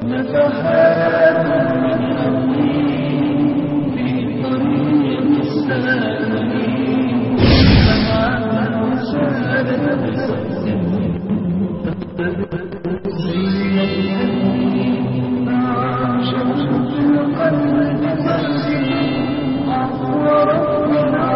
نفحات من أمري في طريق السالمين فمعنا سادة بصدق زينتني مع شمس القلب تحسن عفو رب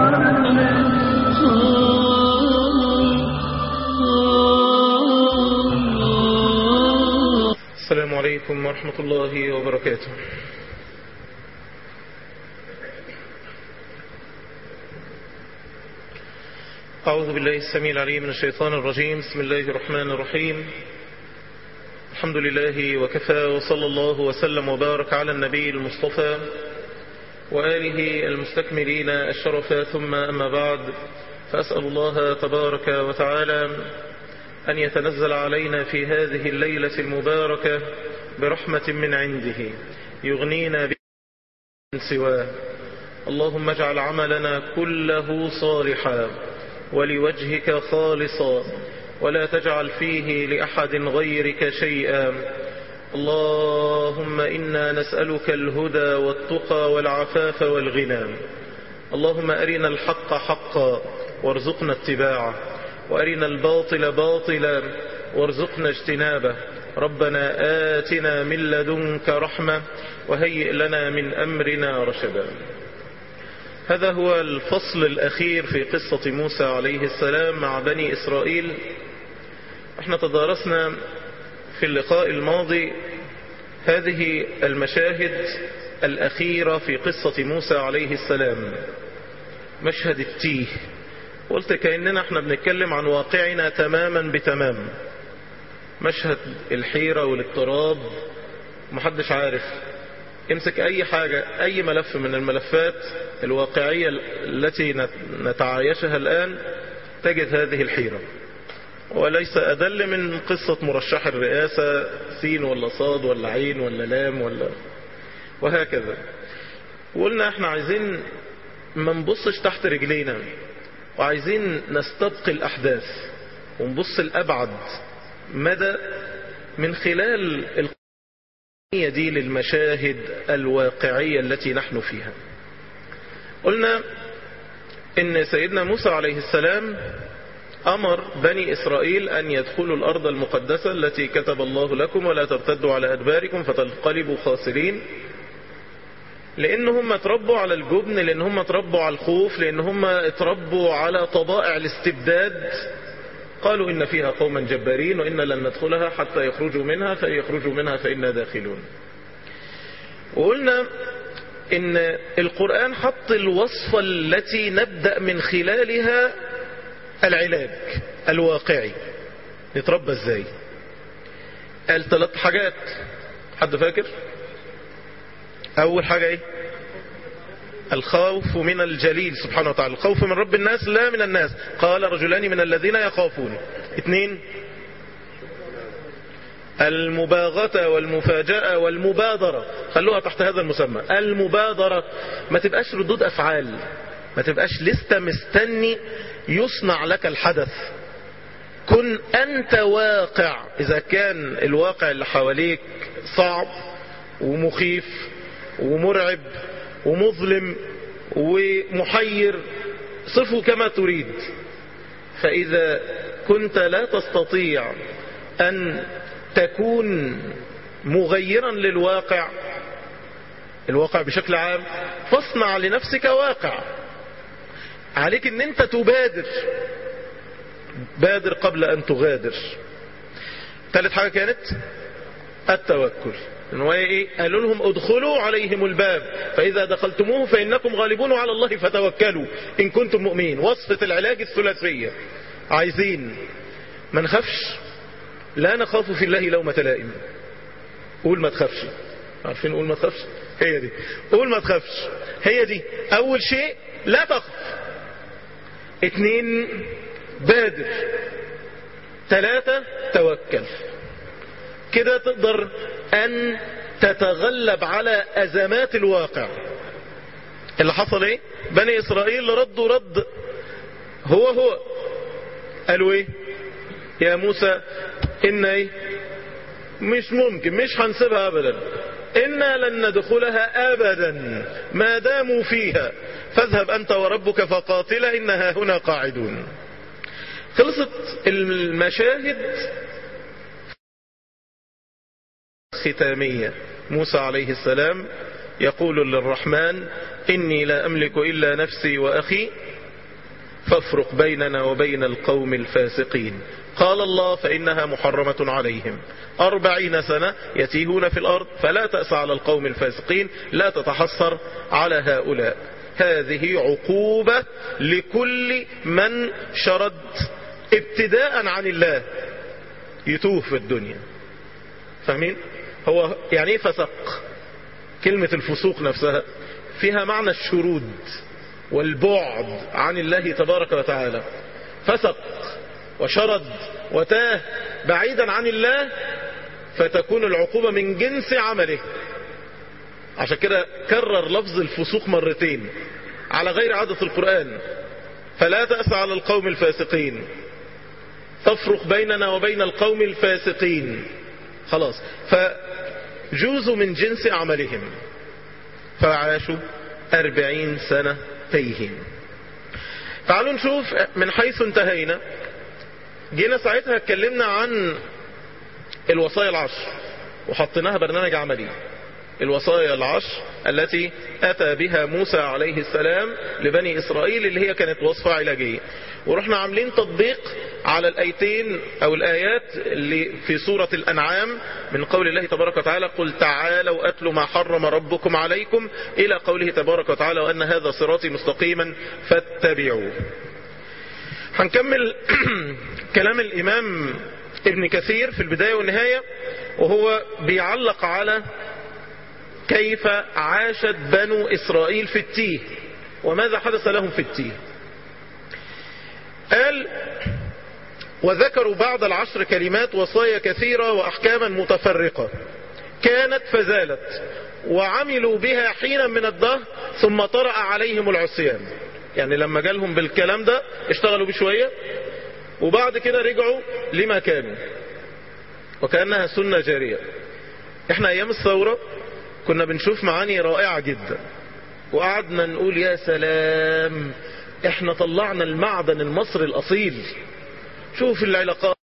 العالمين السلام عليكم ورحمة الله وبركاته أعوذ بالله السميع العليم من الشيطان الرجيم بسم الله الرحمن الرحيم الحمد لله وكفى وصلى الله وسلم وبارك على النبي المصطفى وآله المستكملين الشرف ثم أما بعد فأسأل الله تبارك وتعالى أن يتنزل علينا في هذه الليلة المباركة برحمة من عنده يغنينا به من سواه اللهم اجعل عملنا كله صالحا ولوجهك خالصا ولا تجعل فيه لأحد غيرك شيئا اللهم إنا نسألك الهدى والتقى والعفاف والغنى اللهم أرنا الحق حقا وارزقنا اتباعه وأرنا الباطل باطلا وارزقنا اجتنابه ربنا آتنا من لدنك رحمة وهيئ لنا من أمرنا رشدا هذا هو الفصل الأخير في قصة موسى عليه السلام مع بني إسرائيل احنا تدارسنا في اللقاء الماضي هذه المشاهد الأخيرة في قصة موسى عليه السلام مشهد التيه قلت كأننا احنا بنتكلم عن واقعنا تماما بتمام مشهد الحيرة والاضطراب محدش عارف امسك اي حاجة اي ملف من الملفات الواقعية التي نتعايشها الان تجد هذه الحيرة وليس أدل من قصة مرشح الرئاسة سين ولا صاد ولا عين ولا لام ولا وهكذا وقلنا احنا عايزين ما نبصش تحت رجلينا وعايزين نستبقي الأحداث ونبص الأبعد مدى من خلال القضية دي للمشاهد الواقعية التي نحن فيها قلنا إن سيدنا موسى عليه السلام أمر بني إسرائيل أن يدخلوا الأرض المقدسة التي كتب الله لكم ولا ترتدوا على أدباركم فتنقلبوا خاسرين لان هم اتربوا على الجبن لان هم اتربوا على الخوف لان هم اتربوا على طبائع الاستبداد قالوا ان فيها قوما جبارين وان لن ندخلها حتى يخرجوا منها فان يخرجوا منها فانا داخلون وقلنا ان القرآن حط الوصفة التي نبدأ من خلالها العلاج الواقعي نتربى ازاي قال ثلاث حاجات حد فاكر أول حاجة إيه الخوف من الجليل سبحانه وتعالى الخوف من رب الناس لا من الناس قال رجلان من الذين يخافون اثنين المباغتة والمفاجأة والمبادرة خلوها تحت هذا المسمى المبادرة ما تبقاش ردود أفعال ما تبقاش لسه مستني يصنع لك الحدث كن أنت واقع إذا كان الواقع اللي حواليك صعب ومخيف ومرعب ومظلم ومحير صفه كما تريد فإذا كنت لا تستطيع أن تكون مغيرا للواقع الواقع بشكل عام فاصنع لنفسك واقع عليك ان انت تبادر بادر قبل ان تغادر ثالث حاجة كانت التوكل ان هو ايه قالوا لهم ادخلوا عليهم الباب فاذا دخلتموه فانكم غالبون على الله فتوكلوا ان كنتم مؤمنين وصفة العلاج الثلاثية عايزين ما نخافش لا نخاف في الله لومة لائم قول ما تخافش عارفين قول ما تخافش هي دي قول ما تخافش هي دي اول شيء لا تخف اتنين بادر ثلاثة توكل كده تقدر ان تتغلب على ازمات الواقع اللي حصل ايه بني اسرائيل ردوا رد هو هو قالوا ايه يا موسى ان ايه مش ممكن مش هنسيبها ابدا انا لن ندخلها ابدا ما داموا فيها فاذهب انت وربك فقاتلا انها هنا قاعدون خلصت المشاهد ختامية موسى عليه السلام يقول للرحمن إني لا أملك إلا نفسي وأخي فافرق بيننا وبين القوم الفاسقين قال الله فإنها محرمة عليهم أربعين سنة يتيهون في الأرض فلا تأس على القوم الفاسقين لا تتحسر على هؤلاء هذه عقوبة لكل من شرد ابتداء عن الله يتوه في الدنيا فاهمين هو يعني ايه فسق كلمة الفسوق نفسها فيها معنى الشرود والبعد عن الله تبارك وتعالى فسق وشرد وتاه بعيدا عن الله فتكون العقوبة من جنس عمله عشان كده كرر لفظ الفسوق مرتين على غير عادة القرآن فلا تأس على القوم الفاسقين تفرق بيننا وبين القوم الفاسقين خلاص فجوزوا من جنس عملهم فعاشوا أربعين سنة تيهين تعالوا نشوف من حيث انتهينا جينا ساعتها اتكلمنا عن الوصايا العشر وحطيناها برنامج عملي الوصايا العشر التي أتى بها موسى عليه السلام لبني إسرائيل اللي هي كانت وصفة علاجية ورحنا عاملين تطبيق على الآيتين أو الآيات اللي في سورة الأنعام من قول الله تبارك وتعالى قل تعالوا أتلوا ما حرم ربكم عليكم إلى قوله تبارك وتعالى وأن هذا صراطي مستقيما فاتبعوه هنكمل كلام الإمام ابن كثير في البداية والنهاية وهو بيعلق على كيف عاشت بنو إسرائيل في التيه وماذا حدث لهم في التيه قال وذكروا بعد العشر كلمات وصايا كثيرة وأحكاما متفرقة كانت فزالت وعملوا بها حينا من الدهر ثم طرأ عليهم العصيان يعني لما جالهم بالكلام ده اشتغلوا بشوية وبعد كده رجعوا لما كانوا وكأنها سنة جارية احنا ايام الثورة كنا بنشوف معاني رائعة جدا وقعدنا نقول يا سلام احنا طلعنا المعدن المصري الاصيل شوف العلاقات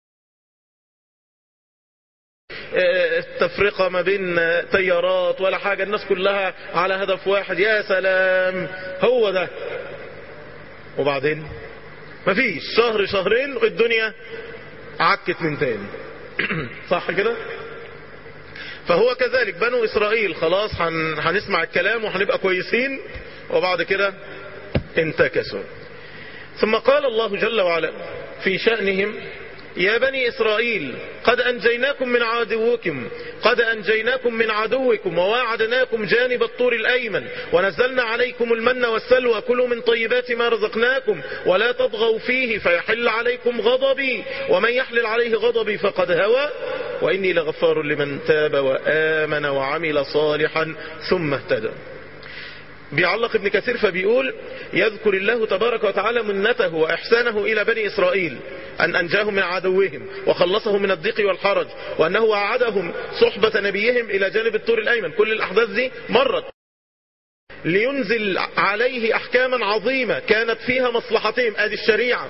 التفرقة ما بين تيارات ولا حاجة الناس كلها على هدف واحد يا سلام هو ده وبعدين مفيش شهر شهرين الدنيا عكت من تاني صح كده فهو كذلك بنو إسرائيل خلاص هن... هنسمع الكلام وهنبقى كويسين وبعد كده انتكسوا ثم قال الله جل وعلا في شأنهم يا بني إسرائيل قد أنجيناكم من عدوكم قد أنجيناكم من عدوكم وواعدناكم جانب الطور الأيمن ونزلنا عليكم المن والسلوى كلوا من طيبات ما رزقناكم ولا تطغوا فيه فيحل عليكم غضبي ومن يحلل عليه غضبي فقد هوى وإني لغفار لمن تاب وآمن وعمل صالحا ثم اهتدى بيعلق ابن كثير فبيقول يذكر الله تبارك وتعالى منته وإحسانه إلى بني إسرائيل أن أنجاهم من عدوهم وخلصهم من الضيق والحرج وأنه وعدهم صحبة نبيهم إلى جانب الطور الأيمن كل الأحداث دي مرت لينزل عليه أحكاما عظيمة كانت فيها مصلحتهم أدي الشريعة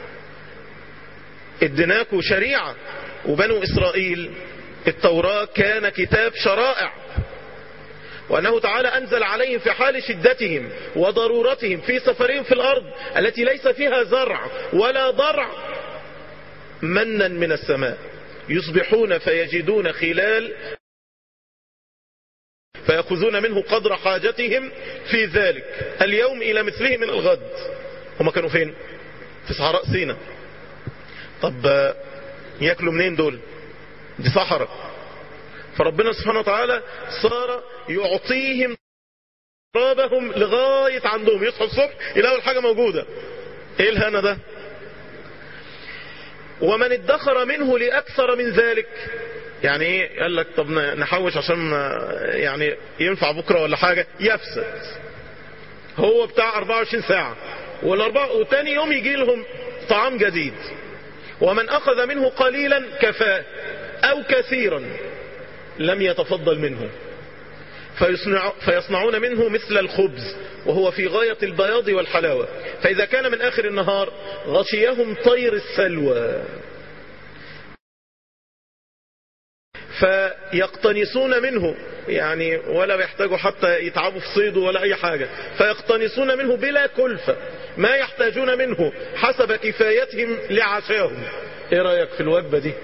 ادناكوا شريعة وبنو إسرائيل التوراة كان كتاب شرائع وأنه تعالى أنزل عليهم في حال شدتهم وضرورتهم في سفرهم في الأرض التي ليس فيها زرع ولا ضرع منا من السماء يصبحون فيجدون خلال فيأخذون منه قدر حاجتهم في ذلك اليوم إلى مثله من الغد هم كانوا فين في صحراء سينا طب يأكلوا منين دول دي صحراء فربنا سبحانه وتعالى صار يعطيهم رابهم لغاية عندهم يصحوا الصبح يلاقوا الحاجة موجودة ايه الهنا ده ومن ادخر منه لأكثر من ذلك يعني ايه قال لك طب نحوش عشان يعني ينفع بكرة ولا حاجة يفسد هو بتاع 24 ساعة والأربعة وتاني يوم يجي لهم طعام جديد ومن أخذ منه قليلا كفاه أو كثيرا لم يتفضل منه فيصنع فيصنعون منه مثل الخبز وهو في غاية البياض والحلاوة فإذا كان من آخر النهار غشيهم طير السلوى فيقتنصون منه يعني ولا بيحتاجوا حتى يتعبوا في صيده ولا أي حاجة فيقتنصون منه بلا كلفة ما يحتاجون منه حسب كفايتهم لعشاهم ايه رأيك في الوجبة دي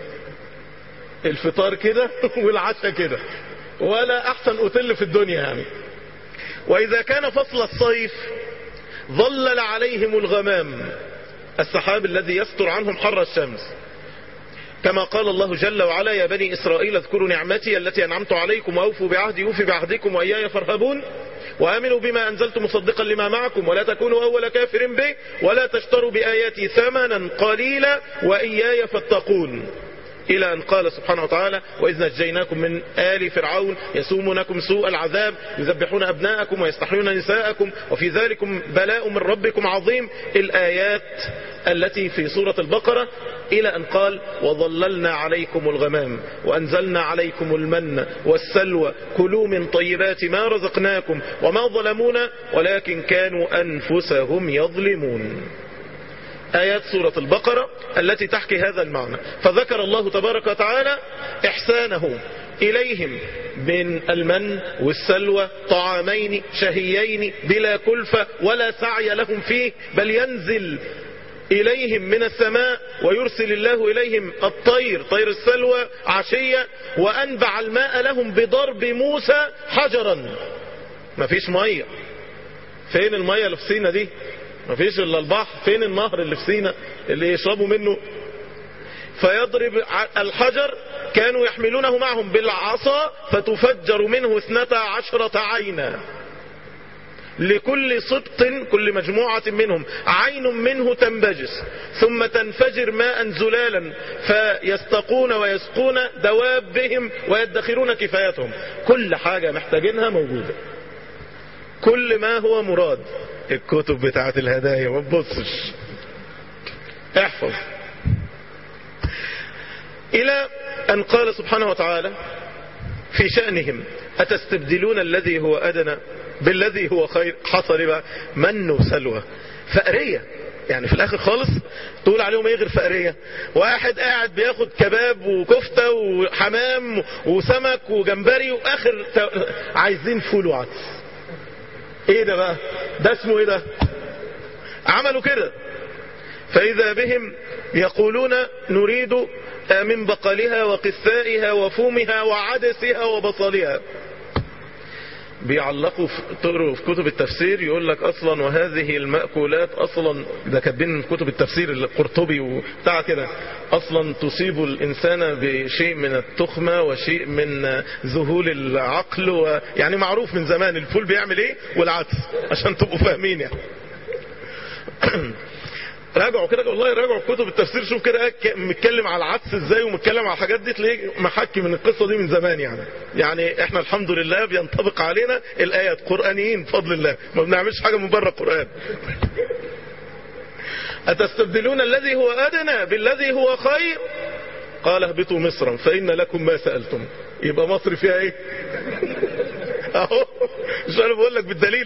الفطار كده والعشاء كده ولا احسن اوتيل في الدنيا يعني واذا كان فصل الصيف ظلل عليهم الغمام السحاب الذي يستر عنهم حر الشمس كما قال الله جل وعلا يا بني إسرائيل اذكروا نعمتي التي أنعمت عليكم وأوفوا بعهدي أوفي بعهدكم وإياي فارهبون وآمنوا بما أنزلت مصدقا لما معكم ولا تكونوا أول كافر به ولا تشتروا بآياتي ثمنا قليلا وإياي فاتقون إلى أن قال سبحانه وتعالى وإذ نجيناكم من آل فرعون يسومونكم سوء العذاب يذبحون أبناءكم ويستحيون نساءكم وفي ذلكم بلاء من ربكم عظيم الآيات التي في سورة البقرة إلى أن قال وظللنا عليكم الغمام وأنزلنا عليكم المن والسلوى كلوا من طيبات ما رزقناكم وما ظلمونا ولكن كانوا أنفسهم يظلمون آيات سورة البقرة التي تحكي هذا المعنى فذكر الله تبارك وتعالى إحسانه إليهم من المن والسلوى طعامين شهيين بلا كلفة ولا سعي لهم فيه بل ينزل إليهم من السماء ويرسل الله إليهم الطير طير السلوى عشية وأنبع الماء لهم بضرب موسى حجرا مفيش مية فين المية اللي في سينا دي مفيش الا البحر فين النهر اللي في سينا اللي يشربوا منه فيضرب الحجر كانوا يحملونه معهم بالعصا فتفجر منه اثنتا عشرة عينا لكل سبط كل مجموعة منهم عين منه تنبجس ثم تنفجر ماء زلالا فيستقون ويسقون دوابهم ويدخرون كفايتهم كل حاجة محتاجينها موجودة كل ما هو مراد الكتب بتاعت الهدايا ما تبصش احفظ الى ان قال سبحانه وتعالى في شأنهم أتستبدلون الذي هو أدنى بالذي هو خير حصل بقى من وسلوى فقرية يعني في الاخر خالص تقول عليهم ايه غير فقرية واحد قاعد بياخد كباب وكفتة وحمام وسمك وجمبري واخر عايزين فول وعدس ايه ده بقى ده اسمه ايه ده عملوا كده فاذا بهم يقولون نريد من بقلها وقثائها وفومها وعدسها وبصلها بيعلقوا في تقروا في كتب التفسير يقول لك اصلا وهذه المأكولات اصلا ده كاتبين كتب التفسير القرطبي وبتاع كده اصلا تصيب الانسان بشيء من التخمة وشيء من ذهول العقل و يعني معروف من زمان الفول بيعمل ايه والعدس عشان تبقوا فاهمين يعني راجعوا كده والله راجعوا كتب التفسير شوف كده متكلم على العدس ازاي ومتكلم على الحاجات دي تلاقيه محكي من القصة دي من زمان يعني يعني احنا الحمد لله بينطبق علينا الايات قرآنيين بفضل الله ما بنعملش حاجة من بره القرآن أتستبدلون الذي هو أدنى بالذي هو خير قال اهبطوا مصرا فإن لكم ما سألتم يبقى مصر فيها ايه اهو مش انا بقول لك بالدليل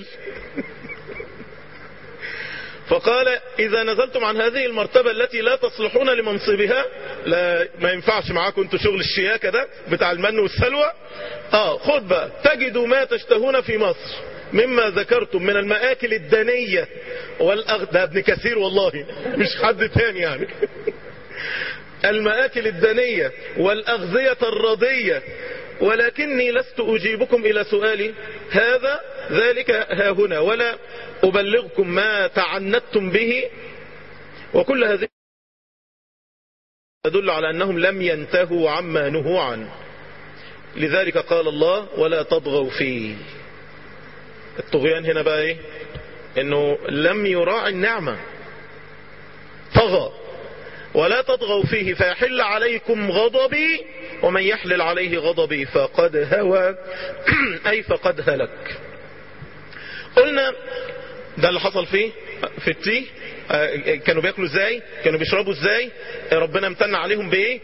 فقال إذا نزلتم عن هذه المرتبة التي لا تصلحون لمنصبها لا ما ينفعش معاكم انتوا شغل الشياكة ده بتاع المن والسلوى اه خد بقى تجدوا ما تشتهون في مصر مما ذكرتم من المآكل الدنية والأغ... ده ابن كثير والله مش حد تاني يعني المآكل الدنية والأغذية الرضية ولكني لست أجيبكم إلى سؤالي هذا ذلك ها هنا ولا أبلغكم ما تعنتم به وكل هذه تدل على أنهم لم ينتهوا عما نهوا عنه لذلك قال الله ولا تطغوا فيه الطغيان هنا بقى ايه انه لم يراعي النعمة طغى ولا تطغوا فيه فيحل عليكم غضبي ومن يحلل عليه غضبي فقد هوى أي فقد هلك قلنا ده اللي حصل فيه في التيه كانوا بياكلوا ازاي كانوا بيشربوا ازاي ربنا امتن عليهم بايه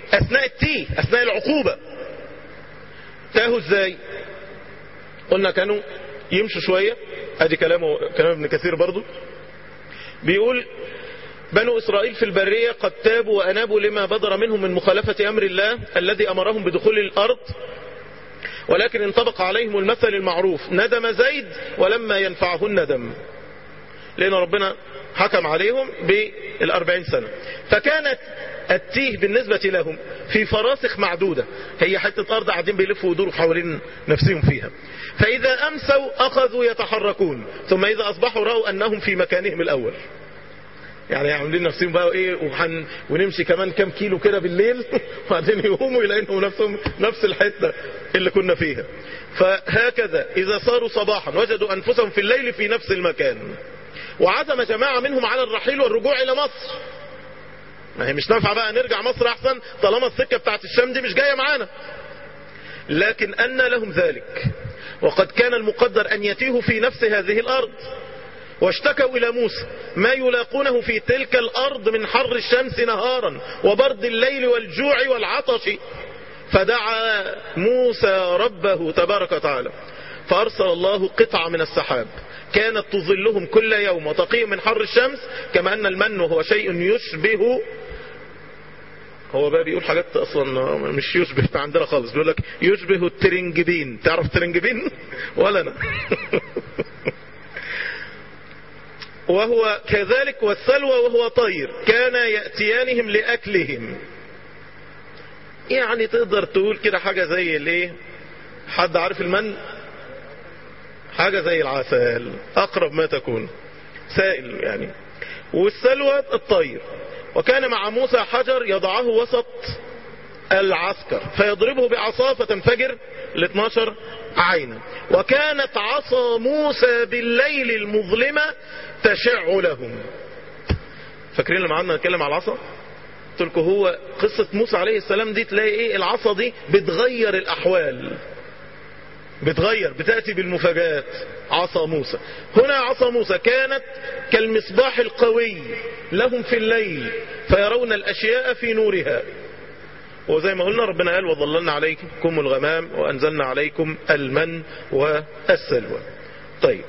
اثناء التيه اثناء العقوبة تاهوا ازاي قلنا كانوا يمشوا شوية ادي كلامه كلام ابن كثير برضو بيقول بنو إسرائيل في البرية قد تابوا وأنابوا لما بدر منهم من مخالفة أمر الله الذي أمرهم بدخول الأرض ولكن انطبق عليهم المثل المعروف ندم زيد ولما ينفعه الندم لأن ربنا حكم عليهم بالأربعين سنة فكانت التيه بالنسبة لهم في فراسخ معدودة هي حتة أرض قاعدين بيلفوا ويدوروا حوالين نفسهم فيها فإذا أمسوا أخذوا يتحركون ثم إذا أصبحوا رأوا أنهم في مكانهم الأول يعني عاملين نفسهم بقى ايه وحن ونمشي كمان كام كيلو كده بالليل وبعدين يقوموا يلاقوا نفسهم نفس الحته اللي كنا فيها فهكذا اذا صاروا صباحا وجدوا انفسهم في الليل في نفس المكان وعزم جماعه منهم على الرحيل والرجوع الى مصر ما هي مش نافعه بقى نرجع مصر احسن طالما السكه بتاعت الشام دي مش جايه معانا لكن ان لهم ذلك وقد كان المقدر ان يتيهوا في نفس هذه الارض واشتكوا إلى موسى ما يلاقونه في تلك الأرض من حر الشمس نهارا وبرد الليل والجوع والعطش فدعا موسى ربه تبارك وتعالى فأرسل الله قطعة من السحاب كانت تظلهم كل يوم وتقيهم من حر الشمس كما أن المن هو شيء يشبه هو بقى بيقول حاجات اصلا مش يشبه عندنا خالص بيقول لك يشبه الترنجبين تعرف الترنجبين ولا انا وهو كذلك والسلوى وهو طير كان يأتيانهم لأكلهم يعني تقدر تقول كده حاجة زي الايه حد عارف المن حاجة زي العسل أقرب ما تكون سائل يعني والسلوى الطير وكان مع موسى حجر يضعه وسط العسكر فيضربه بعصاه فتنفجر ال 12 عينا وكانت عصا موسى بالليل المظلمة تشع لهم فاكرين لما قعدنا نتكلم على العصا قلت لكم هو قصة موسى عليه السلام دي تلاقي ايه العصا دي بتغير الاحوال بتغير بتأتي بالمفاجآت عصا موسى هنا عصا موسى كانت كالمصباح القوي لهم في الليل فيرون الأشياء في نورها وزي ما قلنا ربنا قال وظللنا عليكم الغمام وأنزلنا عليكم المن والسلوى طيب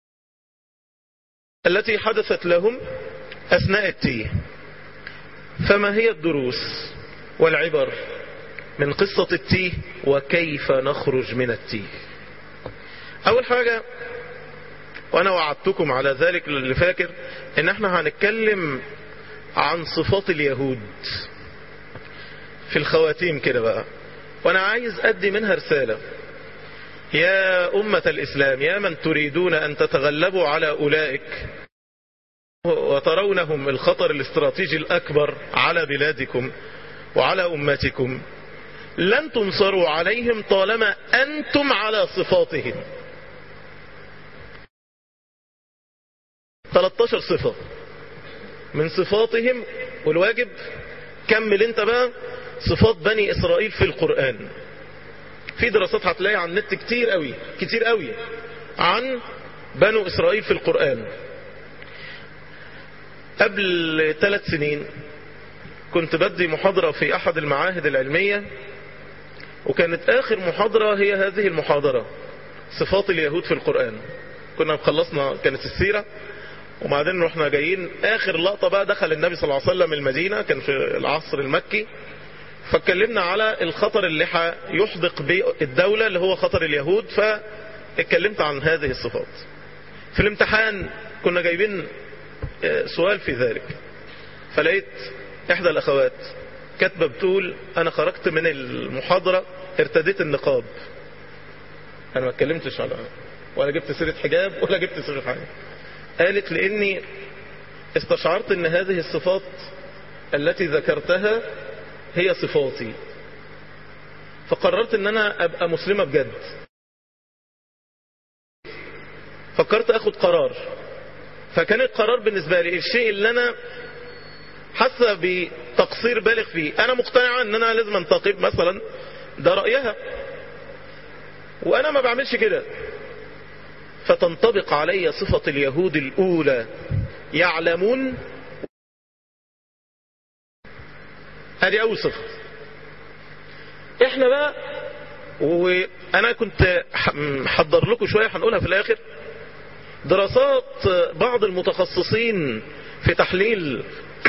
التي حدثت لهم أثناء التيه فما هي الدروس والعبر من قصة التيه وكيف نخرج من التيه أول حاجة وأنا وعدتكم على ذلك اللي فاكر إن احنا هنتكلم عن صفات اليهود في الخواتيم كده بقى وانا عايز ادي منها رسالة يا امة الاسلام يا من تريدون ان تتغلبوا على اولئك وترونهم الخطر الاستراتيجي الاكبر على بلادكم وعلى امتكم لن تنصروا عليهم طالما انتم على صفاتهم 13 صفة من صفاتهم والواجب كمل انت بقى صفات بني اسرائيل في القرآن في دراسات هتلاقي على النت كتير قوي كتير قوي عن بنو اسرائيل في القرآن قبل ثلاث سنين كنت بدي محاضرة في احد المعاهد العلمية وكانت اخر محاضرة هي هذه المحاضرة صفات اليهود في القرآن كنا خلصنا كانت السيرة وبعدين رحنا جايين اخر لقطة بقى دخل النبي صلى الله عليه وسلم المدينة كان في العصر المكي فاتكلمنا على الخطر اللي هيحدق بالدولة اللي هو خطر اليهود فاتكلمت عن هذه الصفات في الامتحان كنا جايبين سؤال في ذلك فلقيت احدى الاخوات كاتبه بتقول انا خرجت من المحاضرة ارتديت النقاب انا ما اتكلمتش على ولا جبت سيرة حجاب ولا جبت سيرة حاجة قالت لاني استشعرت ان هذه الصفات التي ذكرتها هي صفاتي فقررت ان انا ابقى مسلمة بجد فكرت اخد قرار فكان القرار بالنسبة لي الشيء اللي انا حاسة بتقصير بالغ فيه انا مقتنعة ان انا لازم انتقب مثلا ده رأيها وانا ما بعملش كده فتنطبق علي صفة اليهود الاولى يعلمون هذه اول صفة احنا بقى وانا كنت ح- محضر لكم شوية هنقولها في الاخر دراسات بعض المتخصصين في تحليل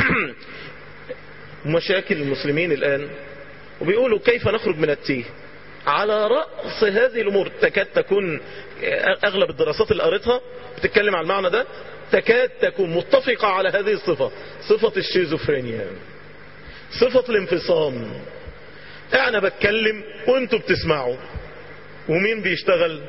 مشاكل المسلمين الآن وبيقولوا كيف نخرج من التيه على رأس هذه الأمور تكاد تكون أغلب الدراسات اللي قريتها بتتكلم عن المعنى ده تكاد تكون متفقة على هذه الصفة صفة الشيزوفرينيا صفة الانفصام أنا بتكلم وانتوا بتسمعوا ومين بيشتغل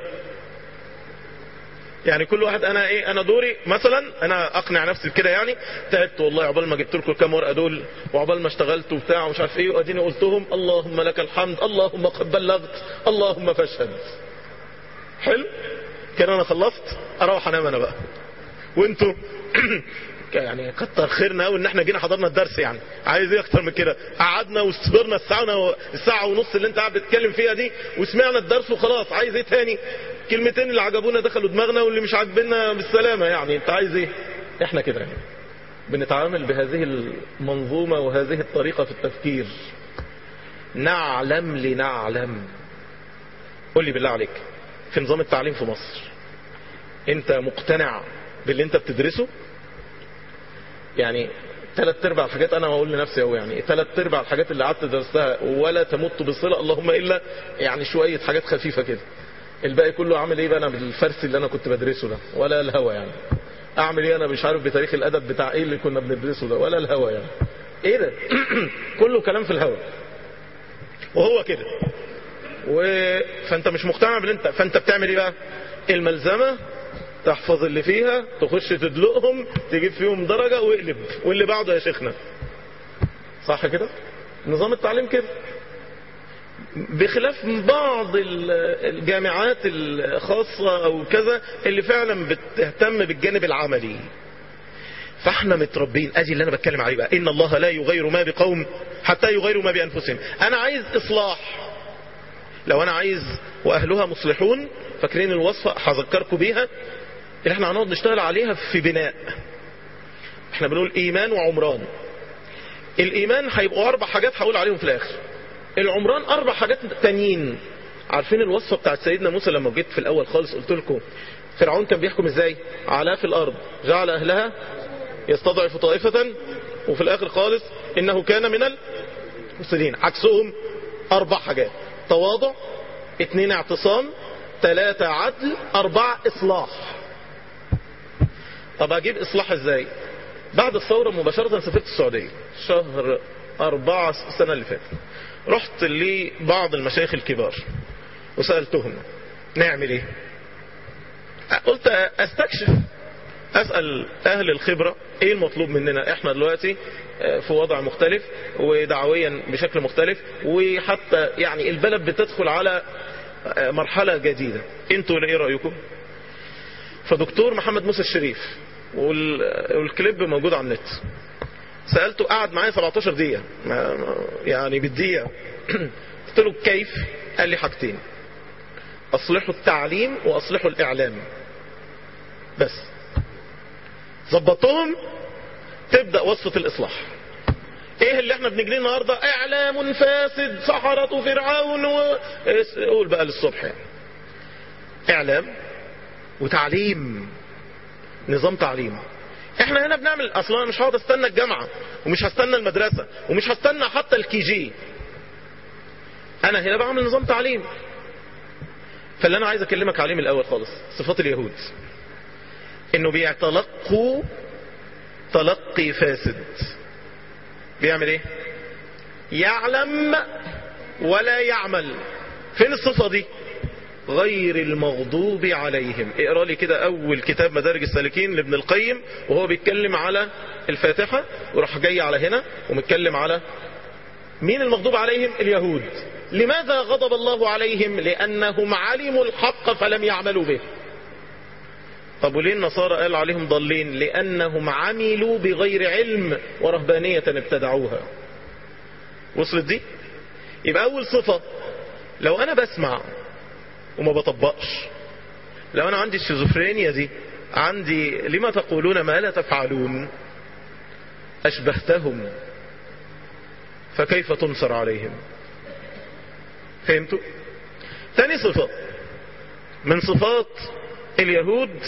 يعني كل واحد انا ايه انا دوري مثلا انا اقنع نفسي بكده يعني تعبت والله عقبال ما جبت لكم الكام ورقه دول وعقبال ما اشتغلت وبتاع ومش عارف ايه واديني قلتهم اللهم لك الحمد اللهم قد بلغت اللهم فاشهد حلو كده انا خلصت اروح انام انا بقى وانتوا يعني كتر خيرنا قوي ان احنا جينا حضرنا الدرس يعني عايز ايه اكتر من كده قعدنا وصبرنا الساعه الساعه ونص اللي انت قاعد بتتكلم فيها دي وسمعنا الدرس وخلاص عايز ايه تاني كلمتين اللي عجبونا دخلوا دماغنا واللي مش عاجبنا بالسلامه يعني انت عايز ايه احنا كده يعني بنتعامل بهذه المنظومه وهذه الطريقه في التفكير نعلم لنعلم قول لي بالله عليك في نظام التعليم في مصر انت مقتنع باللي انت بتدرسه يعني ثلاث ارباع الحاجات انا بقول لنفسي اهو يعني ثلاث ارباع الحاجات اللي قعدت درستها ولا تمت بصله اللهم الا يعني شويه حاجات خفيفه كده الباقي كله عامل ايه بقى انا بالفرس اللي انا كنت بدرسه ده ولا الهوى يعني اعمل ايه انا مش عارف بتاريخ الادب بتاع ايه اللي كنا بندرسه ده ولا الهوى يعني ايه ده كله كلام في الهوى وهو كده و... فانت مش مقتنع باللي انت فانت بتعمل ايه بقى الملزمه تحفظ اللي فيها تخش تدلقهم تجيب فيهم درجة واقلب واللي بعده يا شيخنا صح كده نظام التعليم كده بخلاف بعض ال- الجامعات الخاصة او كذا اللي فعلا بتهتم بالجانب العملي فاحنا متربين ادي اللي انا بتكلم عليه بقى ان الله لا يغير ما بقوم حتى يغيروا ما بانفسهم انا عايز اصلاح لو انا عايز واهلها مصلحون فاكرين الوصفة هذكركم بيها اللي احنا هنقعد نشتغل عليها في بناء احنا بنقول ايمان وعمران الايمان هيبقوا اربع حاجات هقول عليهم في الاخر العمران اربع حاجات تانيين عارفين الوصفة بتاعت سيدنا موسى لما جيت في الاول خالص قلت لكم فرعون كان بيحكم ازاي علا في الارض جعل اهلها يستضعف طائفة وفي الاخر خالص انه كان من المفسدين عكسهم اربع حاجات تواضع اتنين اعتصام ثلاثة عدل أربعة إصلاح طب أجيب إصلاح إزاي بعد الثورة مباشرة سافرت السعودية شهر أربعة السنة اللي فاتت رحت لبعض المشايخ الكبار وسألتهم نعمل إيه قلت أستكشف أسأل أهل الخبرة إيه المطلوب مننا إحنا دلوقتي في وضع مختلف ودعويا بشكل مختلف وحتى يعني البلد بتدخل على مرحلة جديدة انتوا ايه رأيكم فدكتور محمد موسى الشريف وال- والكليب موجود على النت سألته قعد معايا 17 دقيقة ما- ما- يعني بالدقيقة قلت له كيف قال لي حاجتين اصلحوا التعليم واصلحوا الاعلام بس ظبطهم تبدأ وصفة الاصلاح ايه اللي احنا بنجريه النهارده اعلام فاسد سحرة فرعون و... قول بقى للصبح يعني. اعلام وتعليم نظام تعليم احنا هنا بنعمل اصلا انا مش هقعد استنى الجامعة ومش هستنى المدرسة ومش هستنى حتى الكي جي انا هنا بعمل نظام تعليم فاللي انا عايز اكلمك عليه من الاول خالص صفات اليهود انه بيتلقوا تلقي فاسد بيعمل ايه يعلم ولا يعمل فين الصفة دي غير المغضوب عليهم اقرا لي كده اول كتاب مدارج السالكين لابن القيم وهو بيتكلم على الفاتحة وراح جاي على هنا ومتكلم على مين المغضوب عليهم اليهود لماذا غضب الله عليهم لانهم علموا الحق فلم يعملوا به طب وليه النصارى قال عليهم ضالين لأنهم عملوا بغير علم ورهبانية ابتدعوها وصلت دي يبقى أول صفة لو أنا بسمع وما بطبقش لو أنا عندي الشيزوفرينيا دي عندي لما تقولون ما لا تفعلون أشبهتهم فكيف تنصر عليهم فهمتوا ثاني صفة من صفات اليهود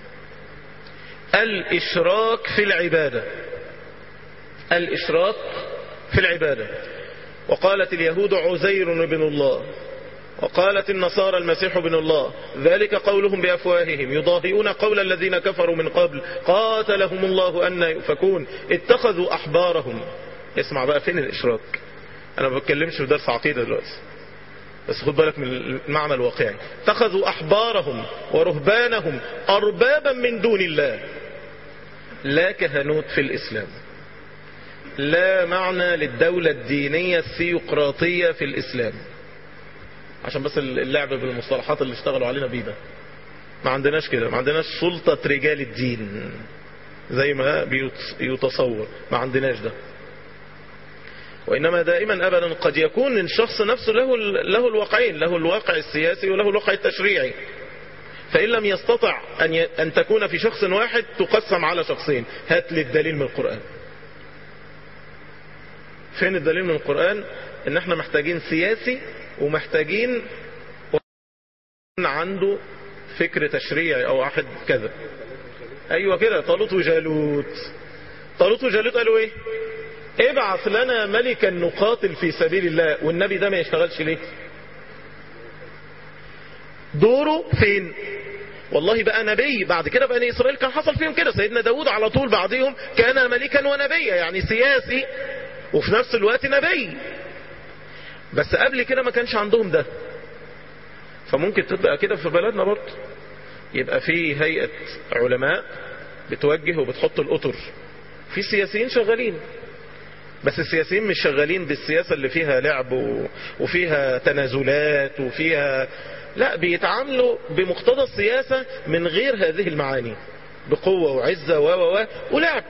الإشراك في العبادة الإشراك في العبادة وقالت اليهود عزير بن الله وقالت النصارى المسيح بن الله ذلك قولهم بأفواههم يضاهئون قول الذين كفروا من قبل قاتلهم الله أن يؤفكون اتخذوا أحبارهم اسمع بقى فين الإشراك أنا ما بتكلمش في درس عقيدة دلوقتي بس خد بالك من المعنى الواقعي اتخذوا أحبارهم ورهبانهم أربابا من دون الله لا كهنوت في الإسلام لا معنى للدولة الدينية الثيوقراطية في الإسلام عشان بس اللعب بالمصطلحات اللي اشتغلوا علينا بيه ده ما عندناش كده ما عندناش سلطة رجال الدين زي ما بيتصور ما عندناش ده وإنما دائما أبدا قد يكون الشخص نفسه له له الواقعين له الواقع السياسي وله الواقع التشريعي فإن لم يستطع أن أن تكون في شخص واحد تقسم على شخصين هات لي الدليل من القرآن فين الدليل من القرآن ان احنا محتاجين سياسي ومحتاجين عنده فكر تشريعي او واحد كذا ايوه كده طالوت وجالوت طالوت وجالوت قالوا ايه ابعث لنا ملكا نقاتل في سبيل الله والنبي ده ما يشتغلش ليه دوره فين والله بقى نبي بعد كده بني اسرائيل كان حصل فيهم كده سيدنا داود على طول بعدهم كان ملكا ونبيا يعني سياسي وفي نفس الوقت نبي بس قبل كده ما كانش عندهم ده فممكن تبقى كده في بلدنا برضه يبقى في هيئة علماء بتوجه وبتحط الأطر في سياسيين شغالين بس السياسيين مش شغالين بالسياسة اللي فيها لعب وفيها تنازلات وفيها لا بيتعاملوا بمقتضى السياسة من غير هذه المعاني بقوة وعزة و و ولعب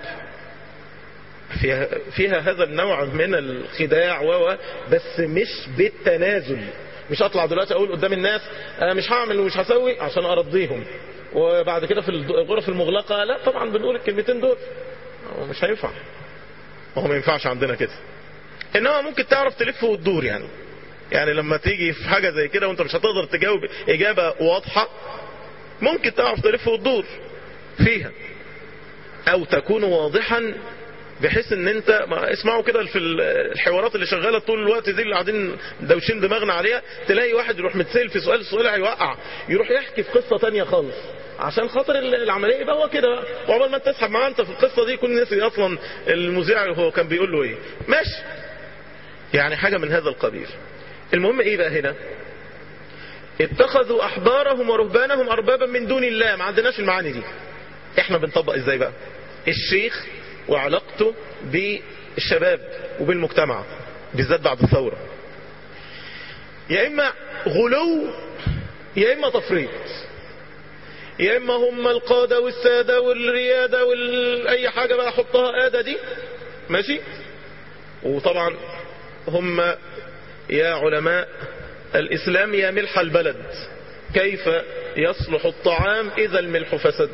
فيها, فيها هذا النوع من الخداع و بس مش بالتنازل مش اطلع دلوقتي اقول قدام الناس انا مش هعمل ومش هسوي عشان ارضيهم وبعد كده في الغرف المغلقة لا طبعا بنقول الكلمتين دول مش هينفع هو ما ينفعش عندنا كده انما ممكن تعرف تلف وتدور يعني يعني لما تيجي في حاجة زي كده وانت مش هتقدر تجاوب اجابة واضحة ممكن تعرف تلف وتدور فيها او تكون واضحا بحيث ان انت ما اسمعوا كده في الحوارات اللي شغاله طول الوقت دي اللي قاعدين دوشين دماغنا عليها تلاقي واحد يروح متسال في سؤال السؤال هيوقع يروح يحكي في قصه تانية خالص عشان خاطر العمليه يبقى هو كده وعقبال ما تسحب معاه انت في القصه دي يكون نسي اصلا المذيع هو كان بيقول له ايه ماشي يعني حاجه من هذا القبيل المهم ايه بقى هنا اتخذوا احبارهم ورهبانهم اربابا من دون الله ما عندناش المعاني دي احنا بنطبق ازاي بقى الشيخ وعلاقته بالشباب وبالمجتمع بالذات بعد الثورة يا إما غلو يا إما تفريط يا إما هم القادة والسادة والريادة وأي حاجة بقى حطها آدة دي ماشي وطبعا هم يا علماء الإسلام يا ملح البلد كيف يصلح الطعام إذا الملح فسد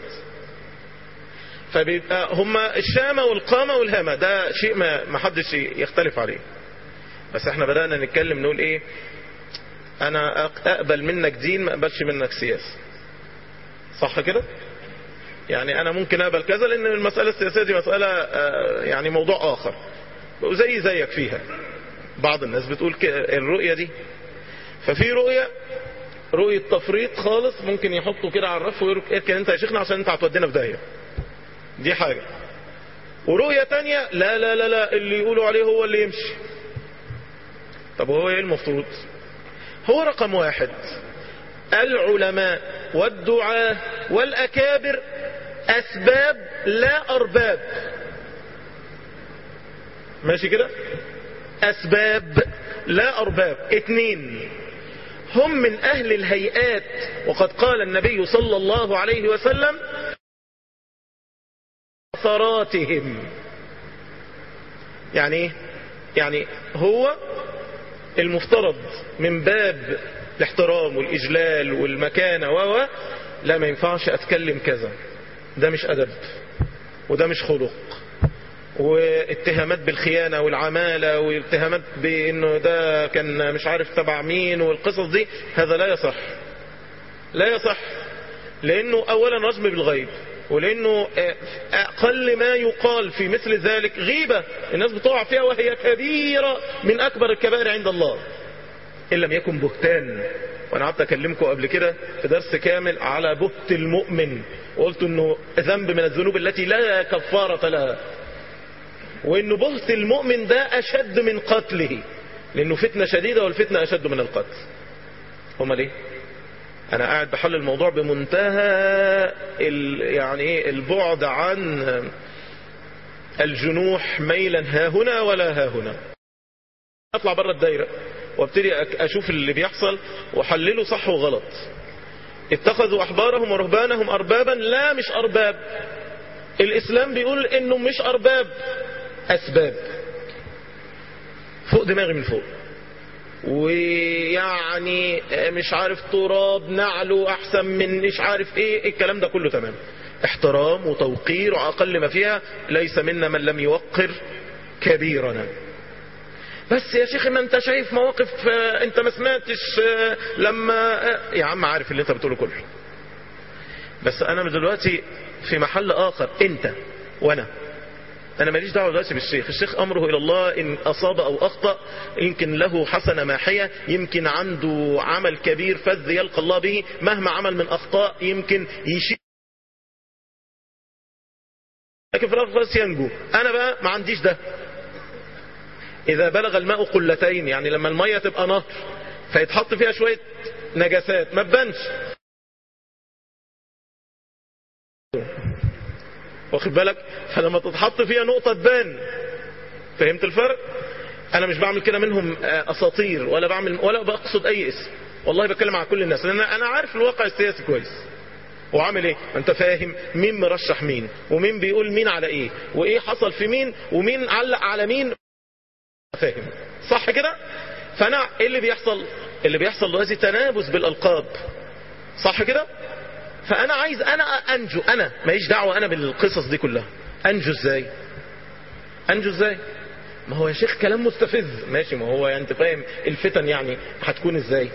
فبيبقى هما الشامة والقامة والهامة ده شيء ما ما حدش يختلف عليه بس احنا بدأنا نتكلم نقول ايه انا اقبل منك دين ما اقبلش منك سياسة صح كده يعني انا ممكن اقبل كذا لان المسألة السياسية دي مسألة يعني موضوع اخر وزي زيك فيها بعض الناس بتقول الرؤية دي ففي رؤية رؤية تفريط خالص ممكن يحطوا كده على الرف ويركن انت يا شيخنا عشان انت هتودينا في داهيه دي حاجة ورؤية تانية لا لا لا لا اللي يقولوا عليه هو اللي يمشي طب هو ايه المفروض هو رقم واحد العلماء والدعاة والأكابر أسباب لا أرباب ماشي كده أسباب لا أرباب اتنين هم من أهل الهيئات وقد قال النبي صلى الله عليه وسلم أثراتهم يعني ايه يعني هو المفترض من باب الاحترام والإجلال والمكانة و لا ما ينفعش أتكلم كذا ده مش أدب وده مش خلق واتهامات بالخيانة والعمالة واتهامات بانه ده كان مش عارف تبع مين والقصص دي هذا لا يصح لا يصح لانه اولا رجم بالغيب ولانه اقل ما يقال في مثل ذلك غيبة الناس بتقع فيها وهي كبيرة من اكبر الكبائر عند الله ان لم يكن بهتان وانا قعدت اكلمكم قبل كده في درس كامل على بهت المؤمن وقلت انه ذنب من الذنوب التي لا كفارة لها وانه بهت المؤمن ده اشد من قتله لانه فتنة شديدة والفتنة اشد من القتل هما ليه انا قاعد بحل الموضوع بمنتهى ال يعني ايه البعد عن الجنوح ميلا ها هنا ولا ها هنا اطلع بره الدايرة وابتدي اشوف اللي بيحصل واحلله صح وغلط اتخذوا احبارهم ورهبانهم اربابا لا مش ارباب الاسلام بيقول انه مش ارباب اسباب فوق دماغي من فوق ويعني مش عارف تراب نعله احسن من مش عارف ايه الكلام ده كله تمام احترام وتوقير واقل ما فيها ليس منا من لم يوقر كبيرنا بس يا شيخ ما انت شايف مواقف انت ما سمعتش لما يا عم عارف اللي انت بتقوله كله بس انا من دلوقتي في محل اخر انت وانا انا ماليش دعوه دلوقتي بالشيخ الشيخ امره الى الله ان اصاب او اخطا يمكن له حسنه ماحيه يمكن عنده عمل كبير فذ يلقى الله به مهما عمل من اخطاء يمكن يشيل لكن في الاخر خلاص ينجو انا بقى ما عنديش ده اذا بلغ الماء قلتين يعني لما الميه تبقى نهر فيتحط فيها شويه نجاسات ما تبانش واخد بالك فلما تتحط فيها نقطة تبان فهمت الفرق انا مش بعمل كده منهم اساطير ولا بعمل ولا بقصد اي اسم والله بتكلم على كل الناس لان انا عارف الواقع السياسي كويس وعامل ايه انت فاهم مين مرشح مين ومين بيقول مين على ايه وايه حصل في مين ومين علق على مين فاهم صح كده فانا ايه اللي بيحصل اللي بيحصل دلوقتي تنابز بالالقاب صح كده فانا عايز انا انجو انا ماليش دعوه انا بالقصص دي كلها انجو ازاي انجو ازاي ما هو يا شيخ كلام مستفز ماشي ما هو انت فاهم الفتن يعني هتكون ازاي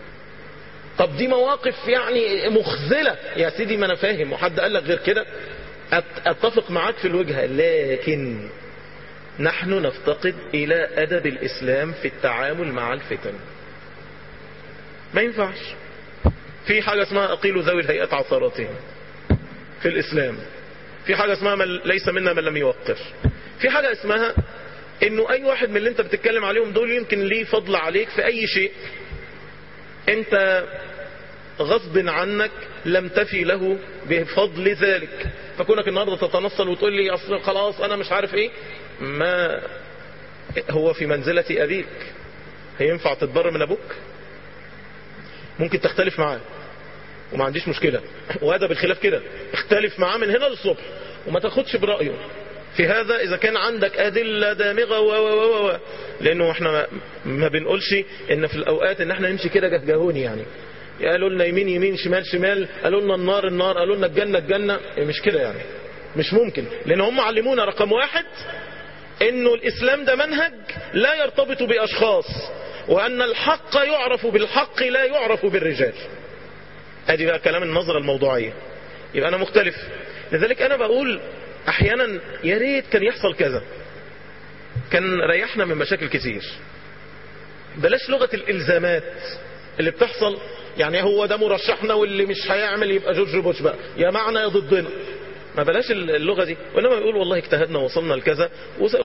طب دي مواقف يعني مخزله يا سيدي ما انا فاهم وحد قال لك غير كده اتفق معاك في الوجهه لكن نحن نفتقد الى ادب الاسلام في التعامل مع الفتن ما ينفعش في حاجة اسمها أقيل ذوي الهيئات عثراتهم في الإسلام في حاجة اسمها من ليس منا من لم يوقر في حاجة اسمها انه اي واحد من اللي انت بتتكلم عليهم دول يمكن ليه فضل عليك في اي شيء انت غصب عنك لم تفي له بفضل ذلك فكونك النهاردة تتنصل وتقول لي اصل خلاص انا مش عارف ايه ما هو في منزلة ابيك هينفع تتبر من ابوك ممكن تختلف معاه وما عنديش مشكلة وهذا بالخلاف كده اختلف معاه من هنا للصبح وما تاخدش برأيه في هذا اذا كان عندك ادلة دامغة و و و لانه احنا ما, ما بنقولش ان في الاوقات ان احنا نمشي كده جهجهوني يعني قالوا لنا يمين يمين شمال شمال قالوا لنا النار النار قالوا لنا الجنة الجنة مش كده يعني مش ممكن لان هم علمونا رقم واحد انه الاسلام ده منهج لا يرتبط باشخاص وأن الحق يعرف بالحق لا يعرف بالرجال ادي بقى كلام النظرة الموضوعية يبقى أنا مختلف لذلك أنا بقول أحيانا يا ريت كان يحصل كذا كان ريحنا من مشاكل كتير بلاش لغة الإلزامات اللي بتحصل يعني هو ده مرشحنا واللي مش هيعمل يبقى جورج بوش بقى يا معنا يا ضدنا ما بلاش اللغة دي وإنما يقول والله اجتهدنا وصلنا لكذا وس...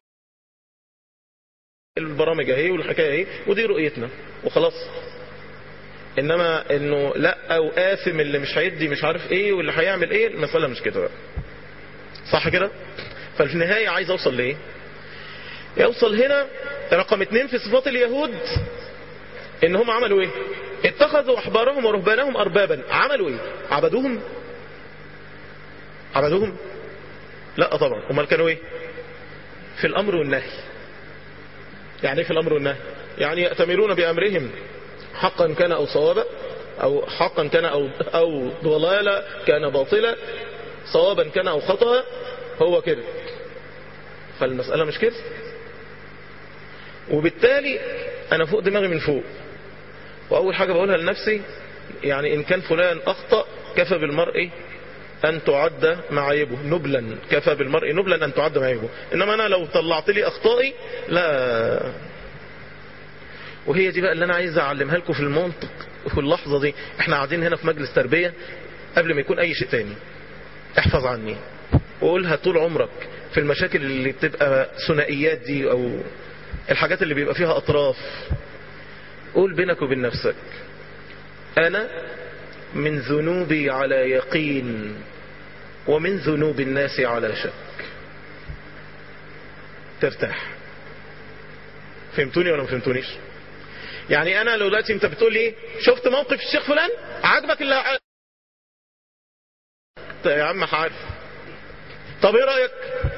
البرامج اهي والحكايه اهي ودي رؤيتنا وخلاص انما انه لا او اثم اللي مش هيدي مش عارف ايه واللي هيعمل ايه المساله مش كده بقى صح كده ففي النهايه عايز اوصل لايه يوصل هنا رقم اتنين في صفات اليهود ان هم عملوا ايه اتخذوا احبارهم ورهبانهم اربابا عملوا ايه عبدوهم عبدوهم لا طبعا امال كانوا ايه في الامر والنهي يعني ايه في الامر والنهي يعني يأتمرون بامرهم حقا كان او صوابا او حقا كان او او ضلالا كان باطلا صوابا كان او خطأ هو كده فالمسألة مش كده وبالتالي انا فوق دماغي من فوق واول حاجة بقولها لنفسي يعني ان كان فلان اخطأ كفى بالمرء ان تعد معايبه نبلا كفى بالمرء نبلا ان تعد معايبه انما انا لو طلعت لي اخطائي لا وهي دي بقى اللي انا عايز اعلمها لكم في المنطق في اللحظة دي احنا قاعدين هنا في مجلس تربية قبل ما يكون اي شيء تاني احفظ عني وقولها طول عمرك في المشاكل اللي بتبقى ثنائيات دي او الحاجات اللي بيبقى فيها اطراف قول بينك وبين نفسك انا من ذنوبي على يقين ومن ذنوب الناس على شك ترتاح فهمتوني ولا ما فهمتونيش يعني انا لو دلوقتي انت بتقول لي شفت موقف الشيخ فلان عاجبك اللي يا عم عارف طب ايه رايك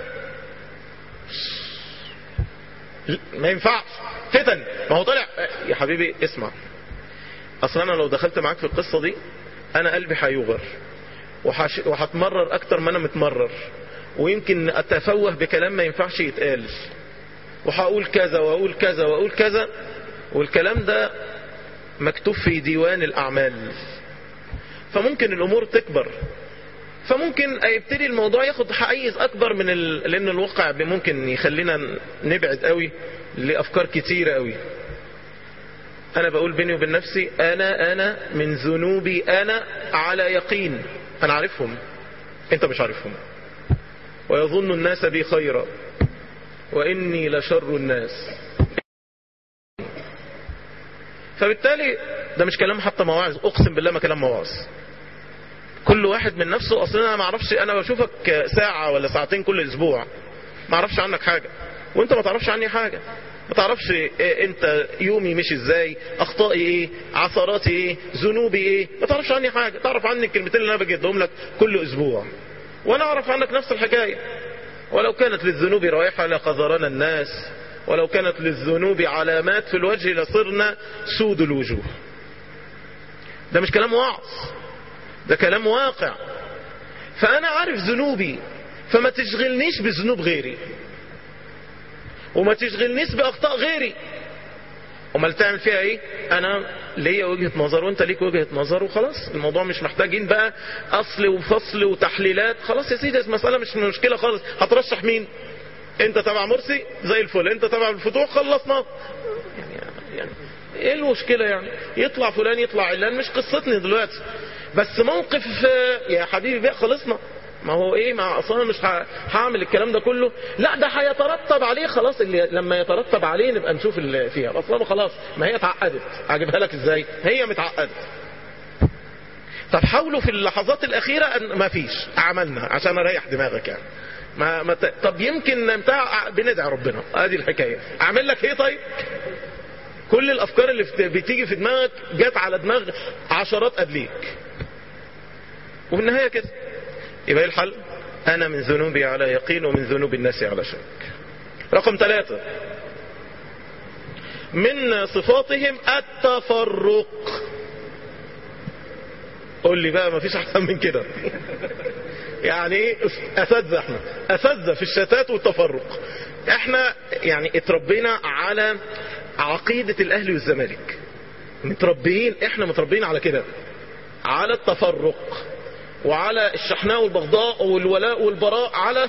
ما ينفعش فتن ما هو طلع يا حبيبي اسمع اصلا انا لو دخلت معاك في القصه دي انا قلبي هيوغر وحش... وهتمرر اكتر ما انا متمرر ويمكن اتفوه بكلام ما ينفعش يتقال وهقول كذا واقول كذا واقول كذا والكلام ده مكتوب في ديوان الاعمال فممكن الامور تكبر فممكن يبتدي الموضوع ياخد حيز اكبر من ال... لان الواقع ممكن يخلينا نبعد قوي لافكار كتيرة قوي انا بقول بيني وبين نفسي انا انا من ذنوبي انا على يقين انا عارفهم انت مش عارفهم ويظن الناس بي خيرا واني لشر الناس فبالتالي ده مش كلام حتى مواعظ اقسم بالله ما كلام مواعظ كل واحد من نفسه اصلا انا ما اعرفش انا بشوفك ساعة ولا ساعتين كل اسبوع ما اعرفش عنك حاجة وانت ما تعرفش عني حاجة ما تعرفش إيه انت يومي مش ازاي اخطائي ايه عثراتي ايه ذنوبي ايه ما تعرفش عني حاجة تعرف عني الكلمتين اللي انا بجدهم لك كل اسبوع وانا اعرف عنك نفس الحكاية ولو كانت للذنوب رائحة لقذرنا الناس ولو كانت للذنوب علامات في الوجه لصرنا سود الوجوه ده مش كلام وعظ ده كلام واقع فانا عارف ذنوبي فما تشغلنيش بذنوب غيري وما تشغلنيش باخطاء غيري امال تعمل فيها ايه انا ليا وجهة نظر وانت ليك وجهة نظر وخلاص الموضوع مش محتاجين بقى اصل وفصل وتحليلات خلاص يا سيدي المسألة مش مشكلة خالص هترشح مين انت تبع مرسي زي الفل انت تبع الفتوح خلصنا يعني, يعني ايه المشكلة يعني يطلع فلان يطلع علان مش قصتني دلوقتي بس موقف يا حبيبي بقى خلصنا ما هو ايه ما اصلا مش هعمل الكلام ده كله لا ده هيترتب عليه خلاص اللي لما يترتب عليه نبقى نشوف اللي فيها اصلا خلاص ما هي اتعقدت اجيبها لك ازاي هي متعقدت طب حاولوا في اللحظات الاخيره أن ما فيش عملنا عشان اريح دماغك يعني ما, ما ت... طب يمكن بتاع بندعي ربنا ادي الحكايه اعمل لك ايه طيب كل الافكار اللي بتيجي في دماغك جت على دماغ عشرات قبليك وفي النهايه كده يبقى ايه الحل انا من ذنوبي على يقين ومن ذنوب الناس على شك رقم ثلاثة من صفاتهم التفرق قول لي بقى ما فيش احسن من كده يعني ايه اساتذه احنا اساتذه في الشتات والتفرق احنا يعني اتربينا على عقيدة الاهلي والزمالك متربيين احنا متربيين على كده على التفرق وعلى الشحناء والبغضاء والولاء والبراء على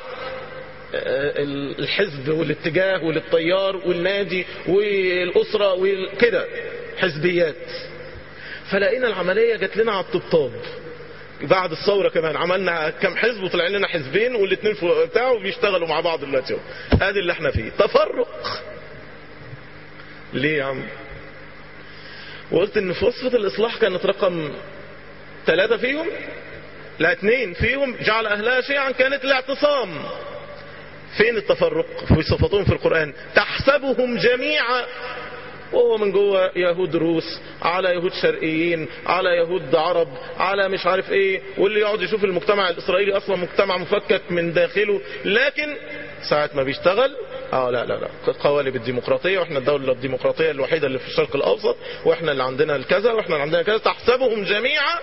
الحزب والاتجاه والتيار والنادي والأسرة وكده حزبيات فلقينا العملية جات لنا على الطبطاب بعد الثورة كمان عملنا كم حزب وطلع لنا حزبين والاثنين بتاعه بيشتغلوا مع بعض دلوقتي ادي اللي احنا فيه تفرق ليه يا عم وقلت ان في وصفة الاصلاح كانت رقم ثلاثة فيهم لا اثنين فيهم جعل اهلها شيعا كانت الاعتصام فين التفرق في صفاتهم في القرآن تحسبهم جميعا وهو من جوه يهود روس على يهود شرقيين على يهود عرب على مش عارف ايه واللي يقعد يشوف المجتمع الاسرائيلي اصلا مجتمع مفكك من داخله لكن ساعة ما بيشتغل اه لا لا لا قوالب الديمقراطية واحنا الدولة الديمقراطية الوحيدة اللي في الشرق الاوسط واحنا اللي عندنا الكذا واحنا اللي عندنا كذا تحسبهم جميعا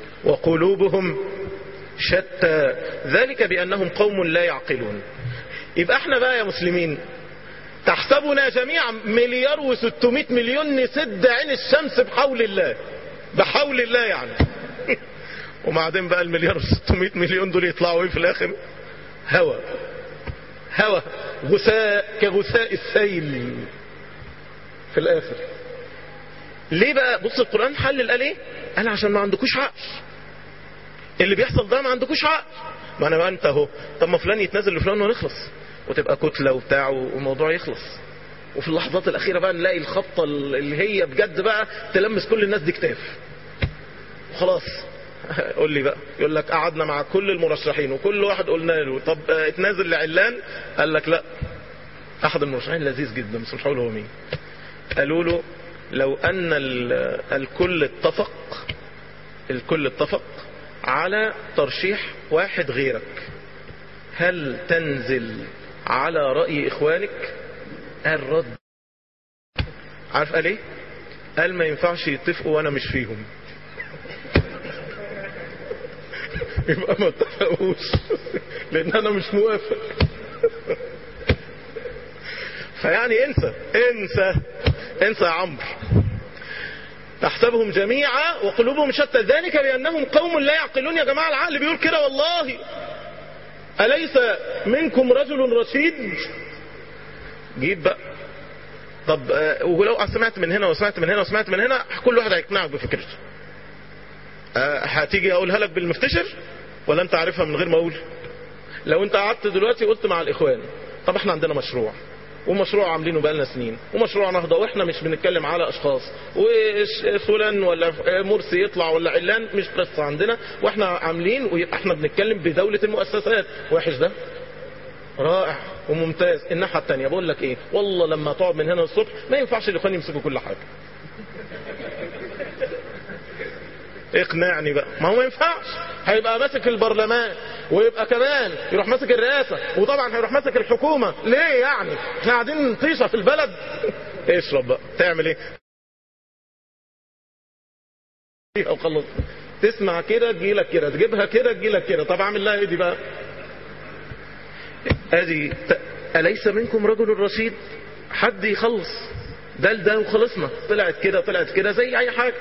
وقلوبهم شتى ذلك بانهم قوم لا يعقلون يبقى احنا بقى يا مسلمين تحسبنا جميعا مليار وستمائة مليون نسد عين الشمس بحول الله بحول الله يعني وبعدين بقى المليار وستمائة مليون دول يطلعوا ايه في الاخر هوا هوا غثاء كغثاء السيل في الاخر ليه بقى بص القرآن حلل قال ايه قال عشان ما عندكوش عقل اللي بيحصل ده ما عندكوش عقل ما انا بقى انت اهو طب ما فلان يتنازل لفلان ونخلص وتبقى كتلة وبتاع والموضوع يخلص وفي اللحظات الأخيرة بقى نلاقي الخبطة اللي هي بجد بقى تلمس كل الناس دي كتاف خلاص قول لي بقى يقول لك قعدنا مع كل المرشحين وكل واحد قلنا له طب اه، اتنازل لعلان قال لك لا احد المرشحين لذيذ جدا بس مش هقول هو مين قالوا له لو ان ال- الكل اتفق الكل اتفق على ترشيح واحد غيرك هل تنزل على رأي إخوانك الرد عارف قال ايه قال ما ينفعش يتفقوا وانا مش فيهم يبقى ما اتفقوش لان انا مش موافق فيعني انسى انسى انسى يا عمرو تحسبهم جميعا وقلوبهم شتى ذلك بانهم قوم لا يعقلون يا جماعه العقل بيقول كده والله أليس منكم رجل رشيد جيب بقى طب آه، ولو سمعت من هنا وسمعت من هنا وسمعت من هنا كل واحد هيقنعك بفكرته آه، هتيجي اقولها لك بالمفتشر ولا انت عارفها من غير ما اقول لو انت قعدت دلوقتي قلت مع الاخوان طب احنا عندنا مشروع ومشروع عاملينه بقالنا سنين ومشروع نهضة واحنا مش بنتكلم على اشخاص وفلان ولا مرسي يطلع ولا علان مش قصة عندنا واحنا عاملين ويبقى احنا بنتكلم بدولة المؤسسات وحش ده رائع وممتاز الناحية التانية بقول لك ايه والله لما تقعد من هنا الصبح ما ينفعش الاخوان يمسكوا كل حاجة اقنعني بقى ما هو ما ينفعش هيبقى ماسك البرلمان ويبقى كمان يروح ماسك الرئاسة وطبعا هيروح ماسك الحكومة ليه يعني احنا قاعدين طيشة في البلد اشرب بقى تعمل ايه او خلص تسمع كده تجيلك كده تجيبها كده تجيلك كده طب اعمل لها ايه دي بقى ادي ت- اليس منكم رجل رشيد حد يخلص ده ده وخلصنا طلعت كده طلعت كده زي اي حاجه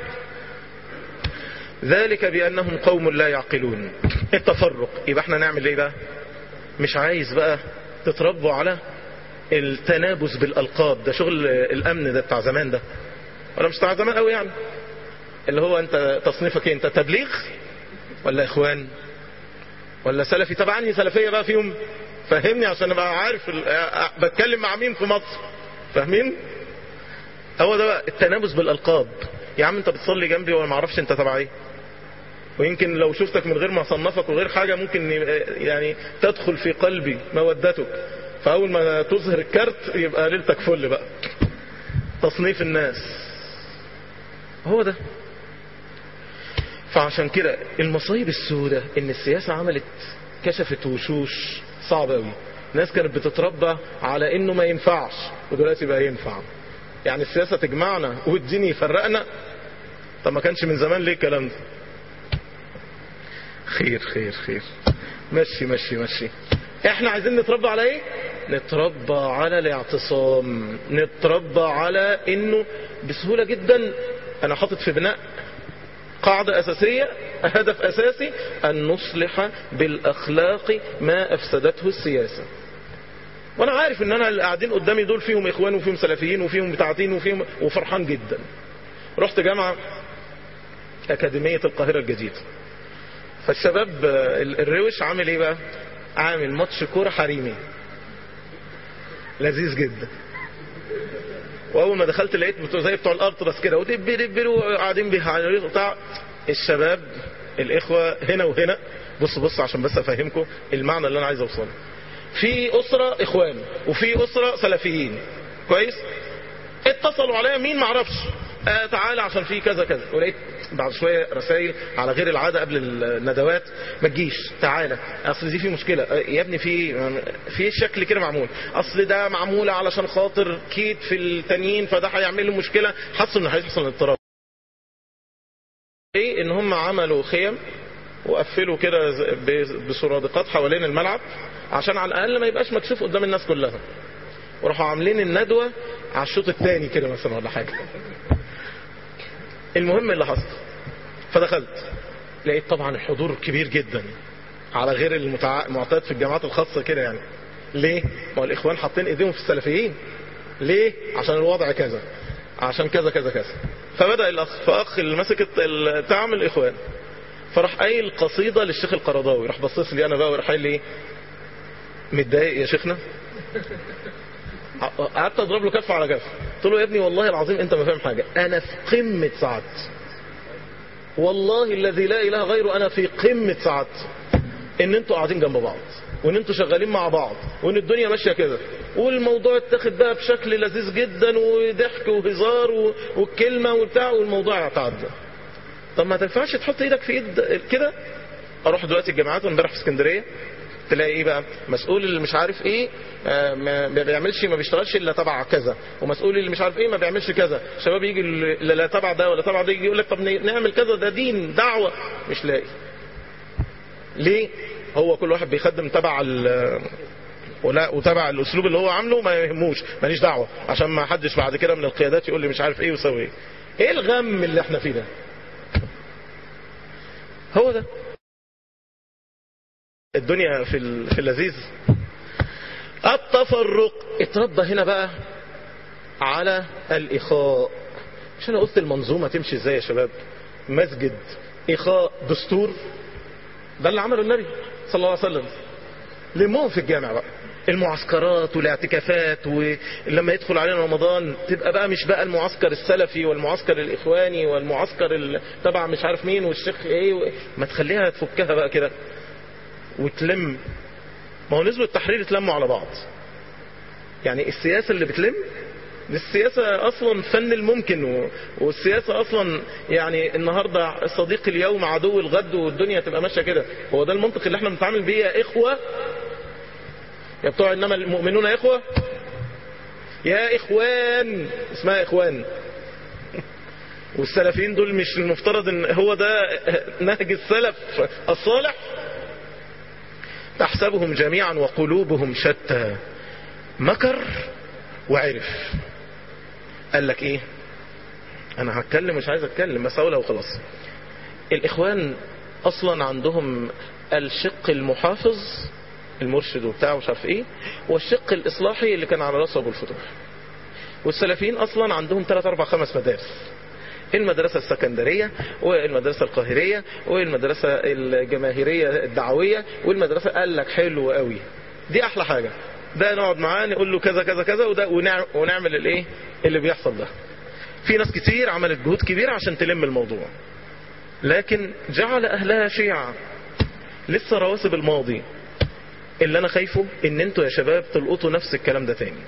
ذلك بأنهم قوم لا يعقلون التفرق يبقى احنا نعمل ايه بقى مش عايز بقى تتربوا على التنابز بالألقاب ده شغل الأمن ده بتاع زمان ده ولا مش بتاع زمان قوي يعني اللي هو انت تصنيفك ايه انت تبليغ ولا اخوان ولا سلفي طبعا انهي سلفيه بقى فيهم فهمني عشان ابقى عارف ال- أ- بتكلم مع مين في مصر فاهمين هو ده بقى التنابز بالالقاب يا عم انت بتصلي جنبي وانا ما اعرفش انت تبع ايه ويمكن لو شفتك من غير ما اصنفك وغير حاجه ممكن يبقى- يعني تدخل في قلبي مودتك فاول ما تظهر الكارت يبقى ليلتك فل بقى تصنيف الناس هو ده فعشان كده المصايب السوداء ان السياسة عملت كشفت وشوش صعبة قوي ناس كانت بتتربى على انه ما ينفعش ودلوقتي بقى ينفع يعني السياسة تجمعنا والدين يفرقنا طب ما كانش من زمان ليه الكلام ده خير خير خير مشي مشي مشي احنا عايزين نتربى على ايه نتربى على الاعتصام نتربى على انه بسهولة جدا انا حاطط في بناء قاعدة أساسية هدف أساسي أن نصلح بالأخلاق ما أفسدته السياسة وأنا عارف أن أنا اللي قاعدين قدامي دول فيهم إخوان وفيهم سلفيين وفيهم بتاعتين وفيهم وفرحان جدا رحت جامعة أكاديمية القاهرة الجديدة فالشباب آه، الروش عامل إيه بقى عامل ماتش كورة حريمي لذيذ جدا واول ما دخلت لقيت بتوع زي بتوع الارترس كده ودب دب وقاعدين بيهايروا بتاع الشباب الاخوه هنا وهنا بص بص عشان بس افهمكم المعنى اللي انا عايز اوصله في اسره اخوان وفي اسره سلفيين كويس اتصلوا عليا مين معرفش آه تعالى عشان في كذا كذا ولقيت بعد شويه رسائل على غير العاده قبل الندوات ما تجيش تعالى اصل دي في مشكله آه يا ابني في في شكل كده معمول اصل ده معموله علشان خاطر كيد في التانيين فده هيعمل له مشكله حسوا ان هيحصل اضطراب ايه ان هم عملوا خيم وقفلوا كده ز- ب- بسرادقات حوالين الملعب عشان على الاقل ما يبقاش مكشوف قدام الناس كلها وراحوا عاملين الندوه على الشوط الثاني كده مثلا ولا حاجه المهم اللي حصل فدخلت لقيت طبعا الحضور كبير جدا على غير المتع- المعتاد في الجامعات الخاصه كده يعني ليه؟ ما هو الاخوان حاطين ايديهم في السلفيين ليه؟ عشان الوضع كذا عشان كذا كذا كذا فبدا الاخ فاخ اللي ماسك الت- ال- تعامل الاخوان فراح قايل قصيده للشيخ القرضاوي راح بصص لي انا بقى وراح قايل لي ايه؟ متضايق يا شيخنا قعدت اضرب له كف على كف قلت له يا ابني والله العظيم انت ما فاهم حاجه انا في قمه سعادتي والله الذي لا اله غيره انا في قمه سعادتي ان انتوا قاعدين جنب بعض وان انتوا شغالين مع بعض وان الدنيا ماشيه كده والموضوع اتاخد بقى بشكل لذيذ جدا وضحك وهزار و- والكلمه وبتاع والموضوع يتعدى طب ما تنفعش تحط ايدك في ايد كده اروح دلوقتي الجامعات وامبارح في اسكندريه تلاقي ايه بقى مسؤول اللي مش عارف ايه آه، ما ما بيعملش ما بيشتغلش الا تبع كذا ومسؤول اللي مش عارف ايه ما بيعملش كذا شباب يجي اللي لا تبع ده ولا تبع ده يجي يقول لك طب نعمل كذا ده دين دعوه مش لاقي ليه هو كل واحد بيخدم تبع ال ولا وتبع الاسلوب اللي هو عامله ما يهموش ماليش دعوه عشان ما حدش بعد كده من القيادات يقول لي مش عارف ايه وسوي ايه ايه الغم اللي احنا فيه ده هو ده الدنيا في ال- في اللذيذ التفرق اتربى هنا بقى على الاخاء مش انا قلت المنظومه تمشي ازاي يا شباب مسجد اخاء دستور ده اللي عمله النبي صلى الله عليه وسلم لمهم في الجامع بقى المعسكرات والاعتكافات ولما يدخل علينا رمضان تبقى بقى مش بقى المعسكر السلفي والمعسكر الاخواني والمعسكر ال- تبع مش عارف مين والشيخ ايه و... ما تخليها تفكها بقى كده وتلم ما هو نسبة التحرير اتلموا على بعض يعني السياسة اللي بتلم السياسة أصلا فن الممكن و- والسياسة أصلا يعني النهاردة صديق اليوم عدو الغد والدنيا تبقى ماشية كده هو ده المنطق اللي احنا بنتعامل بيه يا إخوة يا بتوع إنما المؤمنون يا إخوة يا إخوان اسمها إخوان والسلفيين دول مش المفترض ان هو ده نهج السلف الصالح تحسبهم جميعا وقلوبهم شتى مكر وعرف قال لك ايه انا هتكلم مش عايز اتكلم بس اقولها وخلاص الاخوان اصلا عندهم الشق المحافظ المرشد وبتاع مش عارف ايه والشق الاصلاحي اللي كان على راس ابو الفتوح والسلفيين اصلا عندهم 3 4 5 مدارس المدرسة السكندرية والمدرسة القاهرية والمدرسة الجماهيرية الدعوية والمدرسة قال لك حلو قوي دي أحلى حاجة ده نقعد معاه نقول له كذا كذا كذا وده ونع- ونعمل الايه اللي بيحصل ده في ناس كتير عملت جهود كبيرة عشان تلم الموضوع لكن جعل أهلها شيعة لسه رواسب الماضي اللي أنا خايفه إن أنتوا يا شباب تلقطوا نفس الكلام ده تاني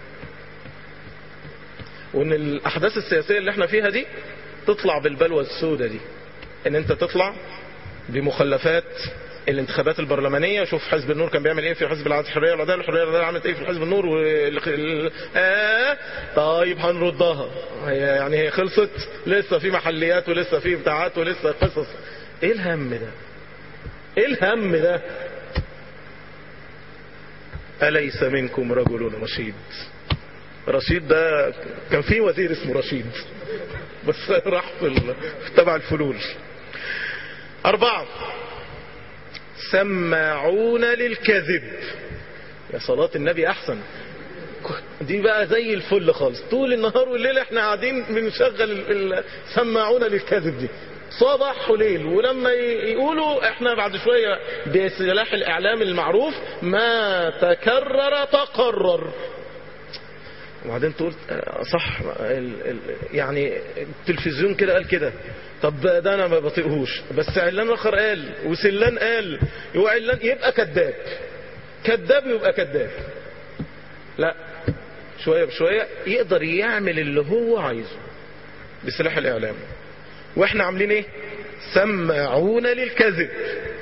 وإن الأحداث السياسية اللي احنا فيها دي تطلع بالبلوى السوداء دي إن أنت تطلع بمخلفات الانتخابات البرلمانية شوف حزب النور كان بيعمل ايه في حزب العدالة الحرية والعدالة الحرية والعدالة عملت ايه في حزب النور و... ال- آه طيب هنردها هي يعني هي خلصت لسه في محليات ولسه في بتاعات ولسه قصص ايه الهم ده ايه الهم ده أليس منكم رجل رشيد رشيد ده كان في وزير اسمه رشيد بس راح في, ال... في تبع الفلول أربعة سماعون للكذب يا صلاة النبي أحسن دي بقى زي الفل خالص طول النهار والليل احنا قاعدين بنشغل ال- ال- سماعون للكذب دي صباح وليل ولما ي- يقولوا احنا بعد شوية بسلاح الاعلام المعروف ما تكرر تقرر وبعدين تقول آه، صح ال ال يعني التلفزيون كده قال كده طب ده انا ما بطيقهوش بس علان اخر قال وسلان قال وعلان يبقى كذاب كذاب يبقى كذاب لا شويه بشويه يقدر يعمل اللي هو عايزه بسلاح الاعلام واحنا عاملين ايه سماعون للكذب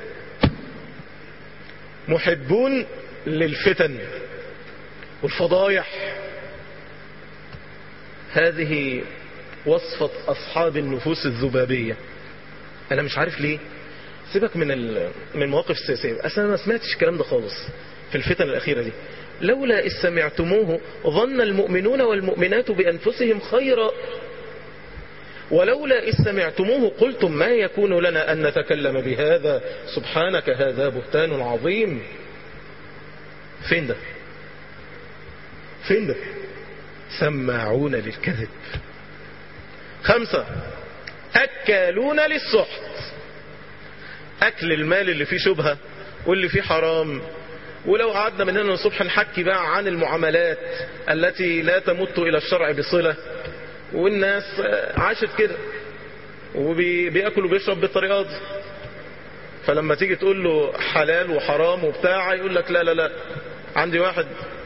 محبون للفتن والفضايح هذه وصفة أصحاب النفوس الذبابية أنا مش عارف ليه سيبك من ال- من المواقف السياسية أصلا أنا ما سمعتش الكلام ده خالص في الفتن الأخيرة دي لولا إذ سمعتموه ظن المؤمنون والمؤمنات بأنفسهم خيرا ولولا إذ سمعتموه قلتم ما يكون لنا أن نتكلم بهذا سبحانك هذا بهتان عظيم فين ده فين ده سماعون للكذب خمسة أكالون للسحت أكل المال اللي فيه شبهة واللي فيه حرام ولو قعدنا من هنا الصبح نحكي بقى عن المعاملات التي لا تمت إلى الشرع بصلة والناس عاشت كده وبياكل وبيشرب بالطريقة دي فلما تيجي تقول له حلال وحرام وبتاع يقول لك لا لا لا عندي واحد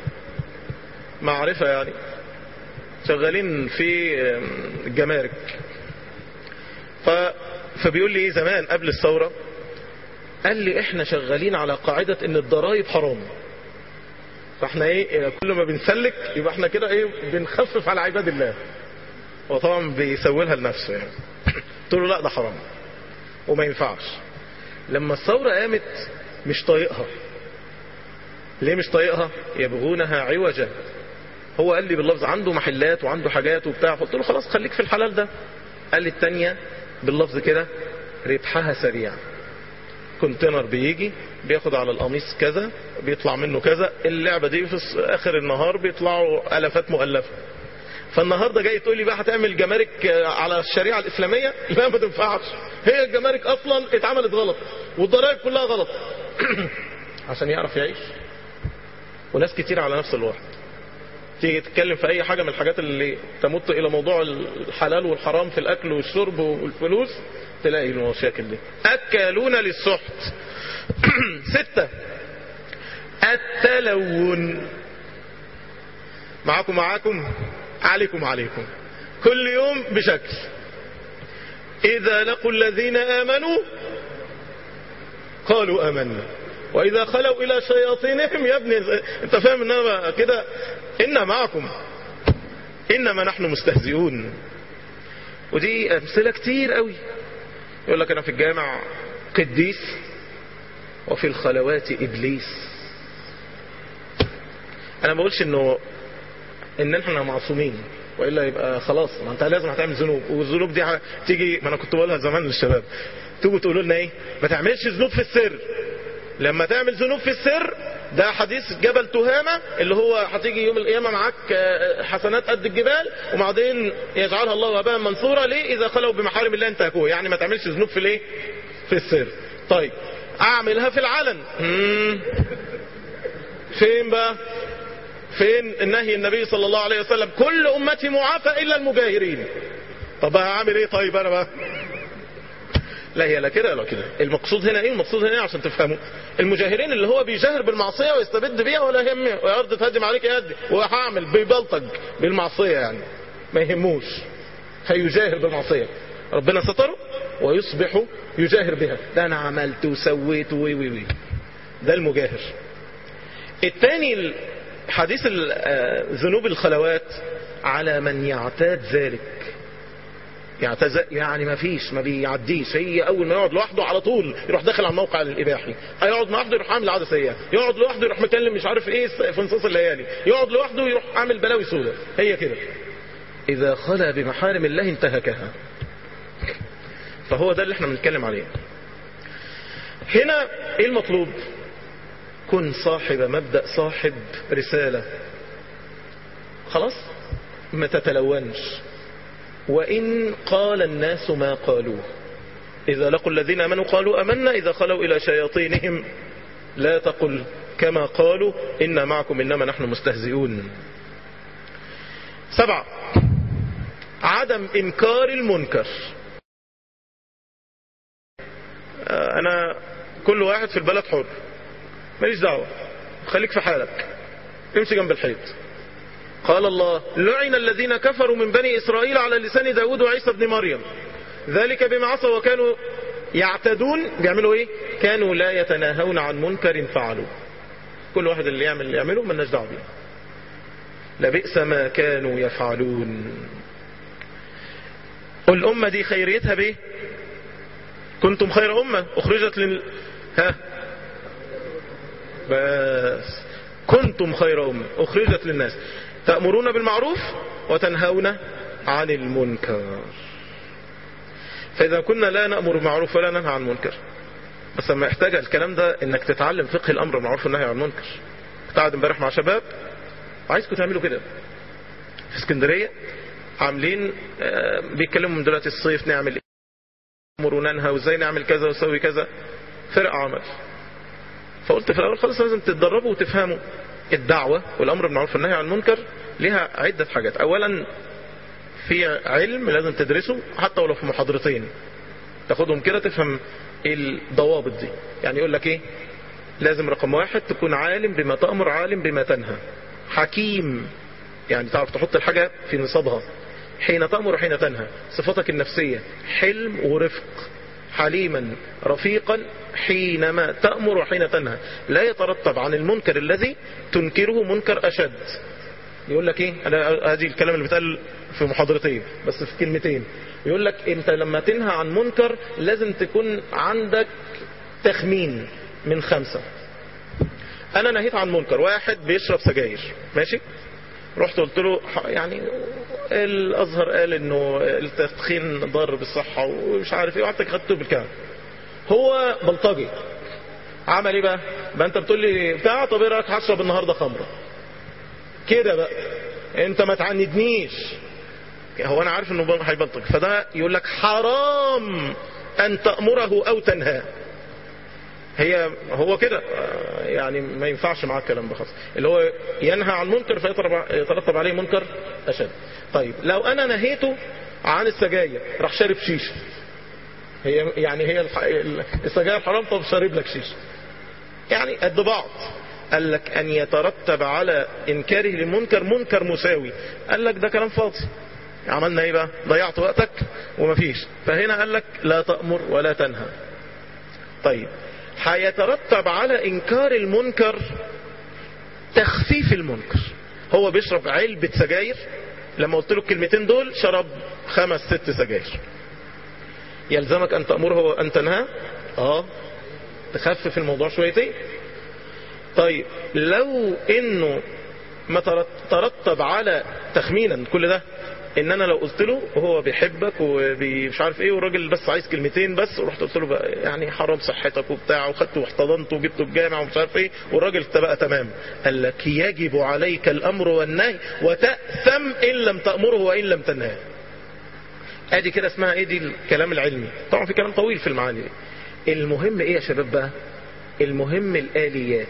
معرفة يعني شغالين في الجمارك ف... فبيقول لي ايه زمان قبل الثورة قال لي احنا شغالين على قاعدة ان الضرائب حرام فاحنا ايه كل ما بنسلك يبقى احنا كده ايه بنخفف على عباد الله وطبعا بيسولها لنفسه يعني قلت له لا ده حرام وما ينفعش لما الثورة قامت مش طايقها ليه مش طايقها يبغونها عوجا هو قال لي باللفظ عنده محلات وعنده حاجات وبتاع فقلت له خلاص خليك في الحلال ده قال لي التانية باللفظ كده ربحها سريع كونتينر بيجي بياخد على القميص كذا بيطلع منه كذا اللعبة دي في اخر النهار بيطلعوا الافات مؤلفة فالنهاردة جاي تقول لي بقى هتعمل جمارك على الشريعة الاسلامية لا ما تنفعش هي الجمارك اصلا اتعملت غلط والضرائب كلها غلط عشان يعرف يعيش وناس كتير على نفس الواحد تيجي تتكلم في اي حاجة من الحاجات اللي تمت الى موضوع الحلال والحرام في الاكل والشرب والفلوس تلاقي المشاكل دي اكالون للسحت ستة التلون معاكم معاكم عليكم عليكم كل يوم بشكل اذا لقوا الذين امنوا قالوا امنا واذا خلوا الى شياطينهم يا ابني انت فاهم ان انا كده ان معكم انما نحن مستهزئون ودي امثله كتير قوي يقول لك انا في الجامع قديس وفي الخلوات ابليس انا ما بقولش انه ان احنا معصومين والا يبقى خلاص ما انت لازم هتعمل ذنوب والذنوب دي تيجي ما انا كنت بقولها زمان للشباب تيجوا تقولوا لنا ايه ما تعملش ذنوب في السر لما تعمل ذنوب في السر ده حديث جبل تهامة اللي هو هتيجي يوم القيامة معاك حسنات قد الجبال وبعدين يجعلها الله وباء منصورة ليه إذا خلوا بمحارم الله انتهكوه يعني ما تعملش ذنوب في الايه في السر طيب أعملها في العلن مم. فين بقى فين النهي النبي صلى الله عليه وسلم كل أمتي معافى إلا المجاهرين طب هعمل ايه طيب أنا بقى لا هي لا كده ولا كده المقصود هنا ايه المقصود هنا إيه عشان تفهموا المجاهرين اللي هو بيجاهر بالمعصية ويستبد بيها ولا يهمه ويرضى تهدم عليك يهدي وهعمل بيبلطج بالمعصية يعني ما يهموش هيجاهر بالمعصية ربنا ستره ويصبح يجاهر بها ده انا عملت وسويت وي وي وي ده المجاهر الثاني حديث ذنوب الخلوات على من يعتاد ذلك يعتزق يعني ما فيش ما بيعديش هي اول ما يقعد لوحده على طول يروح داخل على الموقع الاباحي هيقعد لوحده يروح عامل عاده سيئه يقعد لوحده يروح مكلم مش عارف ايه في نصوص الليالي يقعد لوحده يروح عامل بلاوي سوداء هي كده اذا خلى بمحارم الله انتهكها فهو ده اللي احنا بنتكلم عليه هنا ايه المطلوب كن صاحب مبدأ صاحب رسالة خلاص ما تتلونش وإن قال الناس ما قالوه إذا لقوا الذين أمنوا قالوا أمنا إذا خلوا إلى شياطينهم لا تقل كما قالوا إنا معكم إنما نحن مستهزئون سبعة عدم إنكار المنكر أنا كل واحد في البلد حر ماليش دعوة خليك في حالك امشي جنب الحيط قال الله لعن الذين كفروا من بني إسرائيل على لسان داود وعيسى بن مريم ذلك بما عصوا وكانوا يعتدون بيعملوا ايه كانوا لا يتناهون عن منكر فعلوا كل واحد اللي يعمل اللي يعمله مالناش دعوه بيه لبئس ما كانوا يفعلون الأمة دي خيريتها بايه كنتم خير أمة أخرجت لل ها بس كنتم خير أمة أخرجت للناس تأمرون بالمعروف وتنهون عن المنكر فإذا كنا لا نأمر بالمعروف ولا ننهى عن المنكر بس لما يحتاج الكلام ده انك تتعلم فقه الامر بالمعروف والنهي عن المنكر كنت قاعد امبارح مع شباب عايزكم تعملوا كده في اسكندريه عاملين آه، بيتكلموا من دلوقتي الصيف نعمل ايه نأمر وننهى وازاي نعمل كذا ونسوي كذا فرق عمل فقلت في الاول خالص لازم تتدربوا وتفهموا الدعوه والامر بالمعروف والنهي عن المنكر ليها عده حاجات اولا في علم لازم تدرسه حتى ولو في محاضرتين تاخدهم كده تفهم الضوابط دي يعني يقول لك ايه لازم رقم واحد تكون عالم بما تأمر عالم بما تنهى حكيم يعني تعرف تحط الحاجة في نصابها حين تأمر وحين تنهى صفتك النفسية حلم ورفق حليما رفيقا حينما تأمر وحين تنهى لا يترتب عن المنكر الذي تنكره منكر أشد يقول لك ايه انا هذه الكلام اللي بيتقال في محاضرتين بس في كلمتين يقول لك انت لما تنهى عن منكر لازم تكون عندك تخمين من خمسة انا نهيت عن منكر واحد بيشرب سجاير ماشي رحت قلت له ح- يعني الازهر قال انه التدخين ضار بالصحة ومش عارف ايه وقعدت خدته بالكلام هو بلطجي عمل ايه بقى بقى انت بتقول لي بتاع طب ايه رايك هشرب النهارده خمره كده بقى انت ما تعندنيش هو انا عارف انه هيبلطج فده يقول لك حرام ان تأمره او تنهاه هي هو كده آه، يعني ما ينفعش معاه الكلام ده خالص اللي هو ينهى عن منكر فيترتب يترتب عليه منكر اشد طيب لو انا نهيته عن السجاير راح شارب شيشه هي يعني هي الح... السجاير حرام طب شارب لك شيشه يعني قد بعض قال لك ان يترتب على انكاره للمنكر منكر مساوي قال لك ده كلام فاضي عملنا ايه بقى ضيعت وقتك ومفيش فهنا قال لك لا تأمر ولا تنهى طيب هيترتب على انكار المنكر تخفيف المنكر هو بيشرب علبة سجاير لما قلت له الكلمتين دول شرب خمس ست سجاير يلزمك ان تأمره وان تنهى اه تخفف الموضوع شويتين طيب لو انه ما ترت- ترتب على تخمينا كل ده ان انا لو قلت له وهو بيحبك ومش عارف ايه والراجل بس عايز كلمتين بس ورحت قلت له بقى يعني حرام صحتك وبتاع وخدته واحتضنته وجبته الجامع ومش عارف ايه والراجل بقى تمام قال لك يجب عليك الامر والنهي وتأثم ان لم تأمره وان لم تنهاه ادي كده اسمها ايه دي الكلام العلمي طبعا في كلام طويل في المعاني دي المهم ايه يا شباب بقى المهم الاليات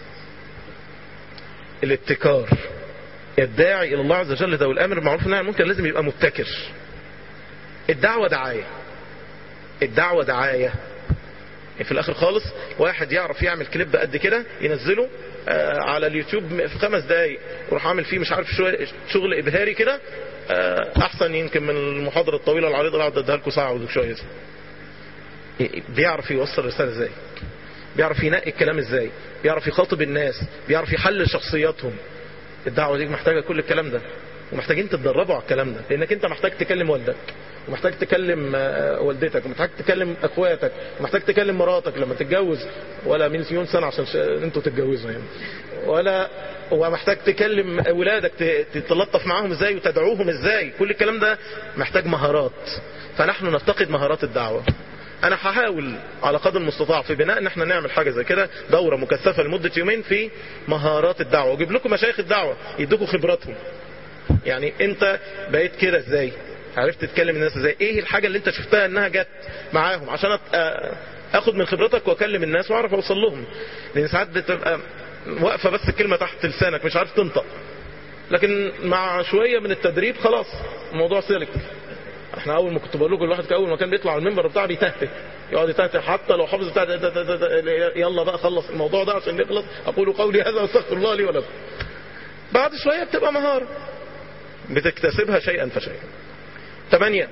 الابتكار الداعي الى الله عز وجل ده والامر بالمعروف والنهي عن المنكر لازم يبقى مبتكر الدعوه دعايه الدعوه دعايه في الاخر خالص واحد يعرف يعمل كليب قد كده ينزله آه على اليوتيوب في خمس دقايق وراح عامل فيه مش عارف شوية شغل ابهاري كده آه احسن يمكن من المحاضره الطويله العريضه اللي قعدت اديها لكم ساعه وشويه بيعرف يوصل الرساله ازاي بيعرف ينقي الكلام ازاي بيعرف يخاطب الناس بيعرف يحلل شخصياتهم الدعوه دي محتاجه كل الكلام ده ومحتاجين تتدربوا على الكلام ده لانك انت محتاج تكلم والدك ومحتاج تكلم آه، والدتك ومحتاج تكلم اخواتك ومحتاج تكلم مراتك لما تتجوز ولا مليون سنه عشان ش... انتوا تتجوزوا يعني ولا ومحتاج تكلم ولادك ت- تتلطف معاهم ازاي وتدعوهم ازاي كل الكلام ده محتاج مهارات فنحن نفتقد مهارات الدعوه انا هحاول على قدر المستطاع في بناء ان احنا نعمل حاجه زي كده دوره مكثفه لمده يومين في مهارات الدعوه واجيب لكم مشايخ الدعوه يدوكم خبراتهم يعني انت بقيت كده ازاي عرفت تتكلم الناس ازاي ايه الحاجه اللي انت شفتها انها جت معاهم عشان أت- آه، اخد من خبرتك واكلم الناس واعرف اوصل لهم لان ساعات بتبقى واقفه بس الكلمه تحت لسانك مش عارف تنطق لكن مع شويه من التدريب خلاص الموضوع سلك احنا اول ما كنت بقول لكم الواحد اول ما كان بيطلع على المنبر بتاعه بيتهته يقعد يتهته حتى لو حافظ بتاع ده- ده- ده- ده- يلا بقى خلص الموضوع ده عشان نخلص اقول قولي هذا واستغفر الله لي ولكم بعد شويه بتبقى مهاره بتكتسبها شيئا فشيئا ثمانية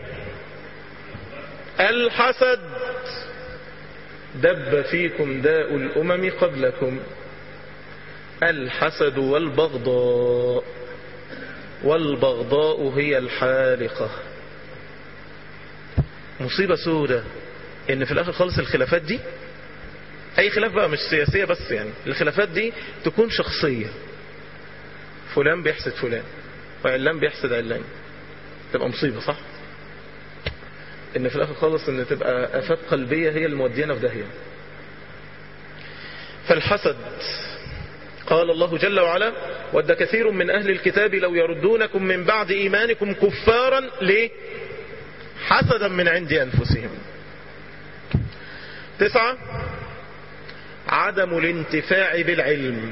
الحسد دب فيكم داء الأمم قبلكم الحسد والبغضاء والبغضاء هي الحالقة مصيبة سودة ان في الاخر خالص الخلافات دي اي خلاف بقى مش سياسية بس يعني الخلافات دي تكون شخصية فلان بيحسد فلان وعلان بيحسد علان تبقى مصيبة صح ان في الاخر خالص ان تبقى افات قلبية هي اللي مودينا في داهية فالحسد قال الله جل وعلا ود كثير من أهل الكتاب لو يردونكم من بعد إيمانكم كفارا ليه حسدا من عند أنفسهم تسعة عدم الانتفاع بالعلم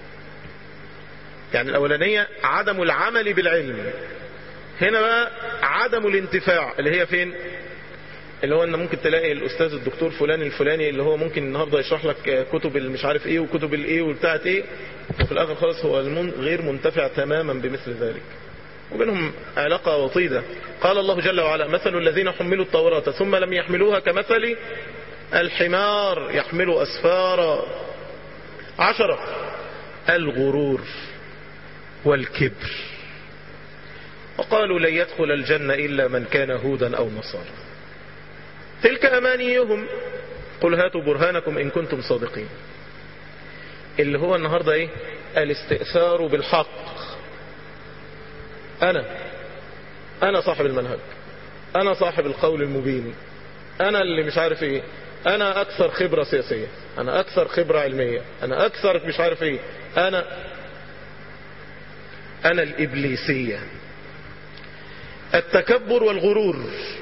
يعني الأولانية عدم العمل بالعلم هنا بقى عدم الانتفاع اللي هي فين اللي هو ان ممكن تلاقي الاستاذ الدكتور فلان الفلاني اللي هو ممكن النهارده يشرح لك كتب المش عارف ايه وكتب الايه وبتاعت ايه وفي الاخر خالص هو المن غير منتفع تماما بمثل ذلك وبينهم علاقة وطيدة قال الله جل وعلا مثل الذين حملوا التوراة ثم لم يحملوها كمثل الحمار يحمل أسفارا عشرة الغرور والكبر وقالوا لن يدخل الجنة إلا من كان هودا أو نصارى تلك أمانيهم قل هاتوا برهانكم إن كنتم صادقين اللي هو النهاردة إيه الاستئثار بالحق أنا أنا صاحب المنهج أنا صاحب القول المبين أنا اللي مش عارف إيه أنا أكثر خبرة سياسية أنا أكثر خبرة علمية أنا أكثر مش عارف إيه أنا أنا الإبليسية التكبر والغرور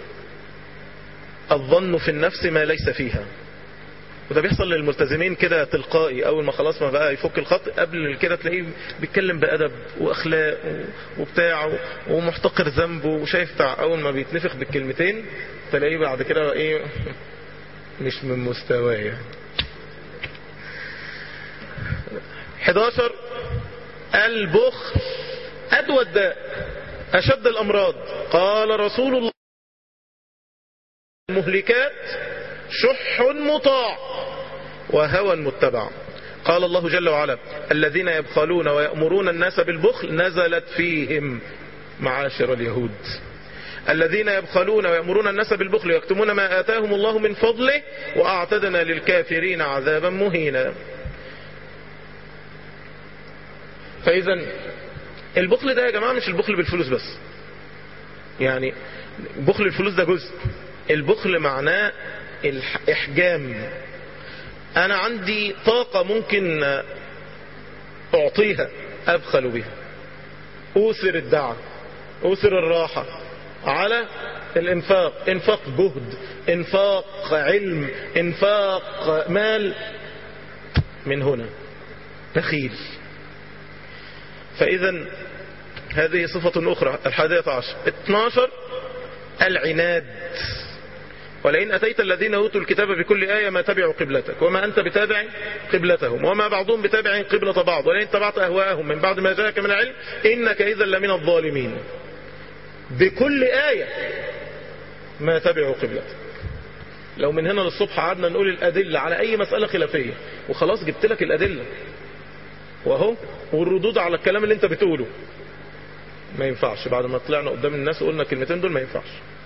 الظن في النفس ما ليس فيها وده بيحصل للملتزمين كده تلقائي اول ما خلاص ما بقى يفك الخط قبل كده تلاقيه بيتكلم بادب واخلاق وبتاع ومحتقر ذنبه وشايف بتاع اول ما بيتنفخ بالكلمتين تلاقيه بعد كده ايه مش من مستوايا 11 البخل ادوى الداء اشد الامراض قال رسول الله المهلكات شح مطاع وهوى متبع قال الله جل وعلا الذين يبخلون ويأمرون الناس بالبخل نزلت فيهم معاشر اليهود الذين يبخلون ويأمرون الناس بالبخل ويكتمون ما آتاهم الله من فضله وأعتدنا للكافرين عذابا مهينا فإذا البخل ده يا جماعة مش البخل بالفلوس بس يعني بخل الفلوس ده جزء البخل معناه الإحجام أنا عندي طاقة ممكن أعطيها أبخل بها أوثر الدعم أوثر الراحة على الإنفاق إنفاق جهد إنفاق علم إنفاق مال من هنا بخيل فإذا هذه صفة أخرى الحادية عشر 12 العناد ولئن أتيت الذين أوتوا الكتاب بكل آية ما تبعوا قبلتك وما أنت بتابع قبلتهم وما بعضهم بتابع قبلة بعض ولئن اتبعت أهواءهم من بعد ما جاءك من العلم إنك إذا لمن الظالمين بكل آية ما تبعوا قبلتك لو من هنا للصبح قعدنا نقول الأدلة على أي مسألة خلافية وخلاص جبت لك الأدلة وأهو والردود على الكلام اللي أنت بتقوله ما ينفعش بعد ما طلعنا قدام الناس وقلنا الكلمتين دول ما ينفعش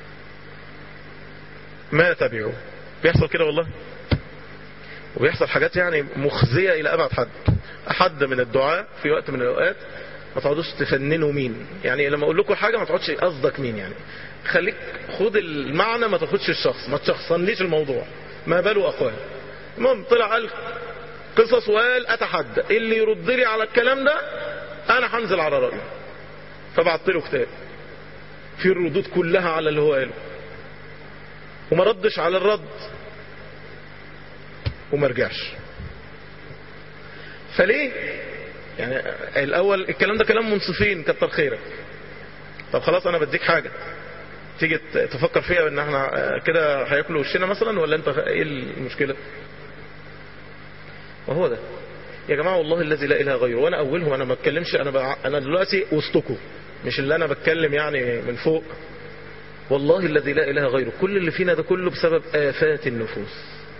ما تبعوا بيحصل كده والله وبيحصل حاجات يعني مخزية إلى أبعد حد أحد من الدعاء في وقت من الأوقات ما تقعدوش تفننوا مين يعني لما أقول لكم حاجة ما تقعدش قصدك مين يعني خليك خد المعنى ما تاخدش الشخص ما تشخصنليش الموضوع ما باله أقوال المهم طلع قال قصص وقال أتحدى اللي يرد لي على الكلام ده أنا هنزل على رأيه فبعت له كتاب في الردود كلها على اللي هو قاله وما ردش على الرد وما رجعش فليه يعني الاول الكلام ده كلام منصفين كتر خيرك طب خلاص انا بديك حاجة تيجي تفكر فيها ان احنا كده هياكلوا وشنا مثلا ولا انت ايه المشكلة وهو ده يا جماعة والله الذي لا اله غيره وانا اولهم انا ما بتكلمش انا بع... انا دلوقتي وسطكم مش اللي انا بتكلم يعني من فوق والله الذي لا اله غيره كل اللي فينا ده كله بسبب آفات النفوس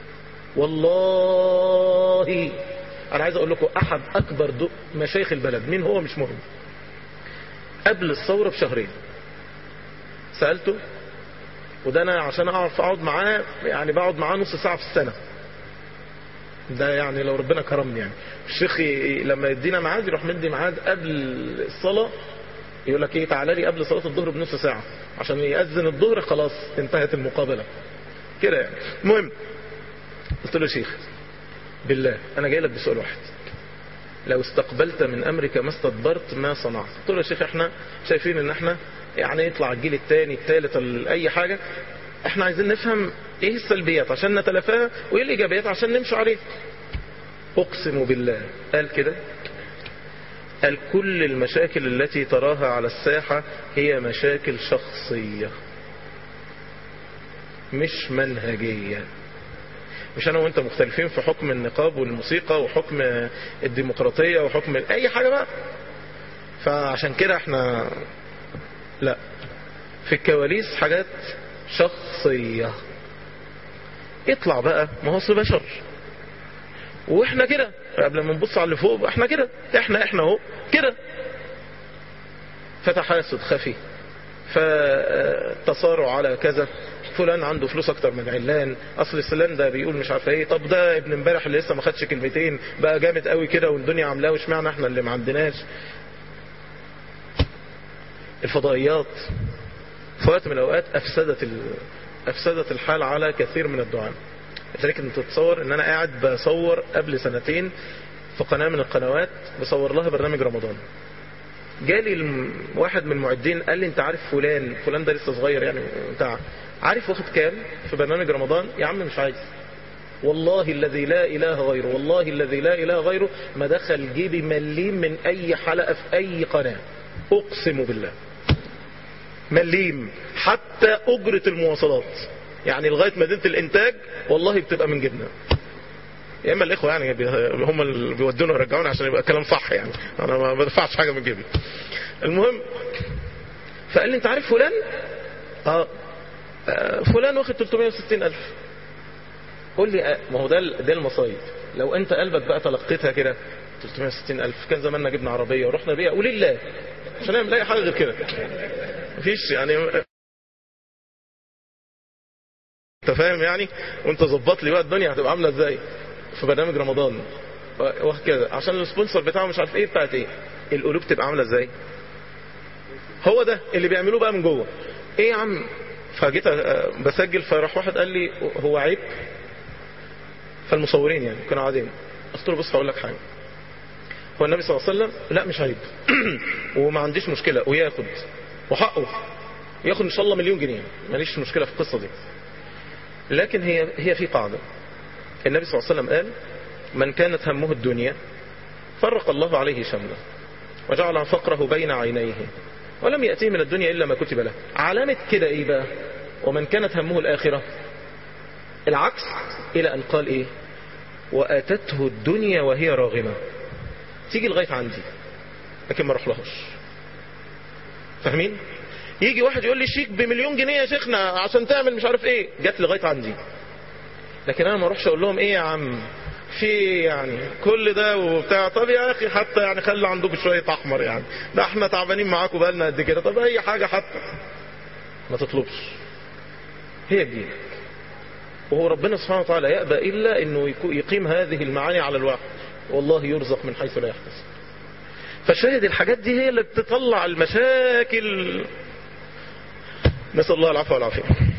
والله انا عايز اقول لكم احد اكبر مشايخ البلد مين هو مش مهم قبل الثورة بشهرين سألته وده انا عشان اعرف اقعد معاه يعني بقعد معاه نص ساعه في السنه ده يعني لو ربنا كرمني يعني الشيخ ي- لما يدينا ميعاد يروح مدي ميعاد قبل الصلاه يقول لك ايه تعالى لي قبل صلاه الظهر بنص ساعه عشان يأذن الظهر خلاص انتهت المقابله كده يعني المهم قلت له يا شيخ بالله انا جاي لك بسؤال واحد لو استقبلت من امرك ما استدبرت ما صنعت قلت له يا شيخ احنا شايفين ان احنا يعني يطلع الجيل الثاني الثالث اي حاجه احنا عايزين نفهم ايه السلبيات عشان نتلافاها وايه الايجابيات عشان نمشي عليها اقسم بالله قال كده قال كل المشاكل التي تراها على الساحة هي مشاكل شخصية مش منهجية مش انا وانت مختلفين في حكم النقاب والموسيقى وحكم الديمقراطية وحكم اي حاجة بقى فعشان كده احنا لا في الكواليس حاجات شخصية اطلع بقى ما هو أصل بشر واحنا كده قبل ما نبص على اللي فوق احنا كده احنا احنا اهو كده فتحاسد خفي فتصارع على كذا فلان عنده فلوس اكتر من علان اصل فلان ده بيقول مش عارف ايه طب ده ابن امبارح اللي لسه ما خدش كلمتين بقى جامد قوي كده والدنيا عاملاه واشمعنى احنا اللي ما عندناش الفضائيات في وقت من الاوقات افسدت ال... افسدت الحال على كثير من الدعاء لذلك انت تتصور ان انا قاعد بصور قبل سنتين في قناة من القنوات بصور لها برنامج رمضان جالي الم- واحد من المعدين قال لي انت عارف فلان فلان ده لسه صغير يعني بتاع عارف واخد كام في برنامج رمضان يا عم مش عايز والله الذي لا اله غيره والله الذي لا اله غيره ما دخل جيبي مليم من اي حلقة في اي قناة اقسم بالله مليم حتى اجرة المواصلات يعني لغاية مدينة الانتاج والله بتبقى من جبنا يا اما الاخوه يعني بي- هم اللي بيودونا ويرجعونا عشان يبقى الكلام صح يعني انا ما بدفعش حاجه من جيبي المهم فقال لي انت عارف فلان اه آه، فلان واخد 360 الف قول لي آه، ما هو ده ال- ده المصايب لو انت قلبك بقى تلقيتها كده 360 الف كان زماننا جبنا عربيه ورحنا بيها ولله عشان نعمل اي حاجه غير كده مفيش يعني انت فاهم يعني وانت ظبط لي بقى الدنيا هتبقى عامله ازاي في برنامج رمضان وهكذا عشان السبونسر بتاعه مش عارف ايه بتاعت ايه القلوب تبقى عامله ازاي هو ده اللي بيعملوه بقى من جوه ايه يا عم فجيت آه، بسجل فراح واحد قال لي هو عيب فالمصورين يعني كانوا قاعدين قلت له بص هقول لك حاجه هو النبي صلى الله عليه وسلم لا مش عيب وما عنديش مشكله وياخد وحقه ياخد ان شاء الله مليون جنيه ماليش مشكله في القصه دي لكن هي هي في قاعده النبي صلى الله عليه وسلم قال من كانت همه الدنيا فرق الله عليه شمله وجعل فقره بين عينيه ولم يأتيه من الدنيا إلا ما كتب له علامة كده إيه بقى ومن كانت همه الآخرة العكس إلى أن قال إيه وأتته الدنيا وهي راغمة تيجي لغاية عندي لكن ما اروح لهاش فاهمين يجي واحد يقول لي شيك بمليون جنيه يا شيخنا عشان تعمل مش عارف ايه جت لغايه عندي لكن انا ما اروحش اقول لهم ايه يا عم في إيه يعني كل ده وبتاع طب يا اخي حتى يعني خلي عندكم شويه احمر يعني ده احنا تعبانين معاكم بقالنا قد كده طب اي حاجه حتى ما تطلبش هي تجيلك وهو ربنا سبحانه وتعالى يأبى إلا أنه يكو- يقيم هذه المعاني على الواقع والله يرزق من حيث لا يحتسب فشاهد الحاجات دي هي اللي بتطلع المشاكل نسأل الله العفو والعافية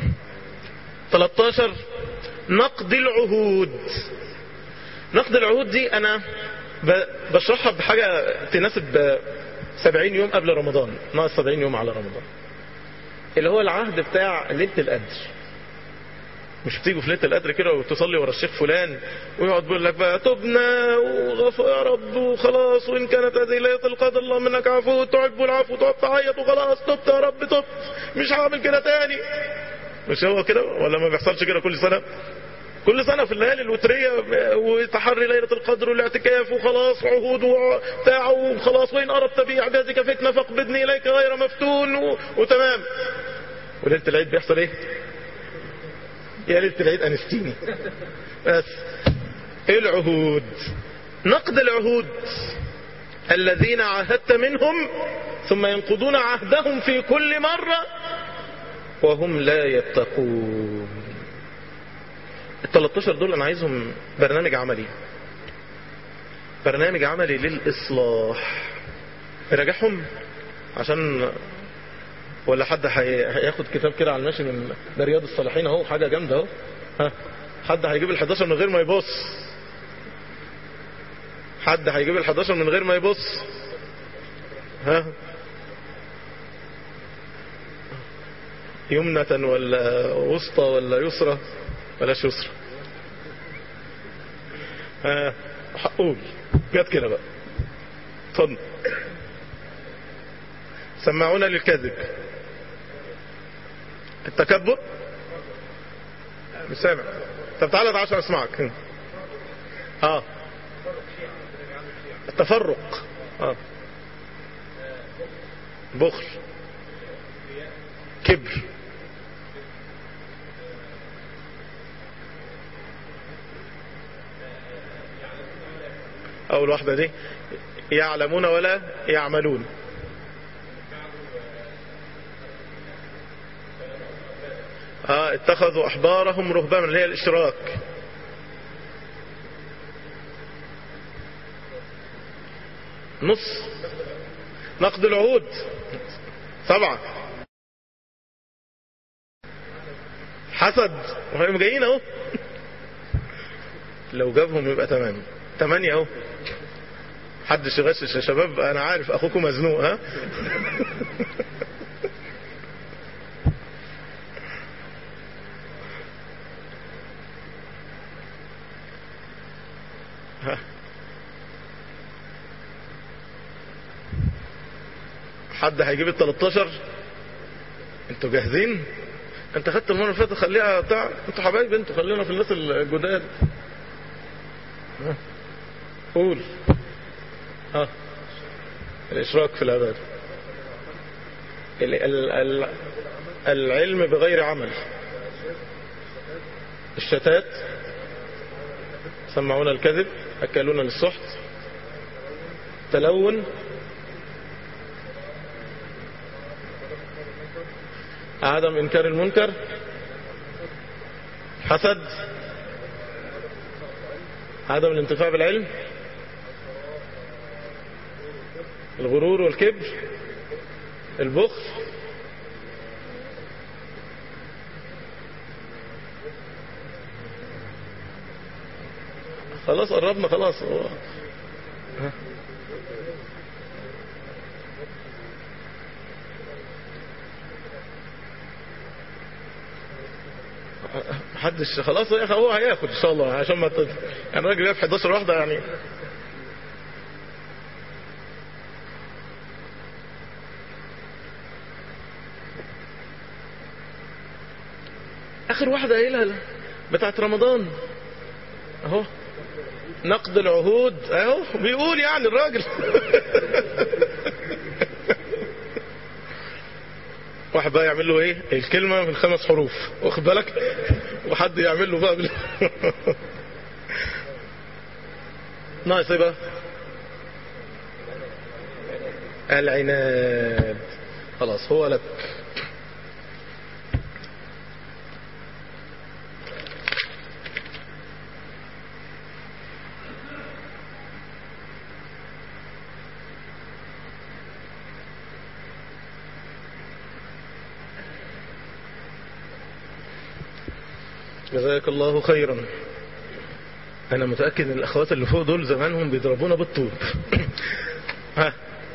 13 نقد العهود نقد العهود دي أنا ب- بشرحها بحاجة تناسب 70 يوم قبل رمضان ناقص 70 يوم على رمضان اللي هو العهد بتاع ليلة القدر مش بتيجوا في ليله القدر كده وتصلي ورا الشيخ فلان ويقعد بيقول لك بقى تبنا وغفر يا رب وخلاص وان كانت هذه ليله القدر اللهم منك عفو تحب العفو تقعد تعيط وخلاص تبت يا رب تبت مش هعمل كده تاني مش هو كده ولا ما بيحصلش كده كل سنه كل سنة في الليالي الوترية وتحري ليلة القدر والاعتكاف وخلاص عهود وبتاع وخلاص وإن أردت بإعجازك فتنة فاقبضني إليك غير مفتون و... وتمام وليلة العيد بيحصل إيه؟ يا ليلة العيد أنستيني بس إيه العهود نقد العهود الذين عاهدت منهم ثم ينقضون عهدهم في كل مرة وهم لا يتقون ال 13 دول انا عايزهم برنامج عملي برنامج عملي للإصلاح نراجعهم عشان ولا حد هي- هياخد كتاب كده على الماشي من ده رياض الصالحين اهو حاجة جامدة اهو ها حد هيجيب ال 11 من غير ما يبص حد هيجيب ال 11 من غير ما يبص ها يمنة ولا وسطى ولا يسرى بلاش يسرى ها قول جت كده بقى اتفضل سمعونا للكذب التكبر مش سامع طب تعالى ده عشان اسمعك اه التفرق اه بخل كبر اول واحدة دي يعلمون ولا يعملون اه اتخذوا احبارهم رهبانا اللي هي الاشراك نص نقد العهود سبعة حسد وهم جايين اهو لو جابهم يبقى تمام تمانية اهو حدش يغشش يا شباب انا عارف اخوكم مزنوق ها ها. حد هيجيب ال 13 انتوا جاهزين انت خدت المره اللي فاتت خليها بتاع انتوا حبايب انتوا خلينا في الناس الجداد ها. قول ها الاشراك في العباده ال ال ال العلم بغير عمل الشتات سمعون الكذب أكلون للسحت تلون عدم إنكار المنكر حسد عدم الانتفاع بالعلم الغرور والكبر البخل خلاص قربنا خلاص هو ها. محدش خلاص يا أخي هو هياخد ان شاء الله عشان ما تد... يعني الراجل جايب 11 واحده يعني اخر واحده قايلها بتاعت رمضان اهو نقد العهود اهو بيقول يعني الراجل واحد بقى يعمل له ايه الكلمة من خمس حروف واخد بالك وحد يعمل له بقى بال... ناقص ايه بقى العناد خلاص هو لك جزاك الله خيرا انا متأكد ان الاخوات اللي فوق دول زمانهم بيضربونا بالطوب ها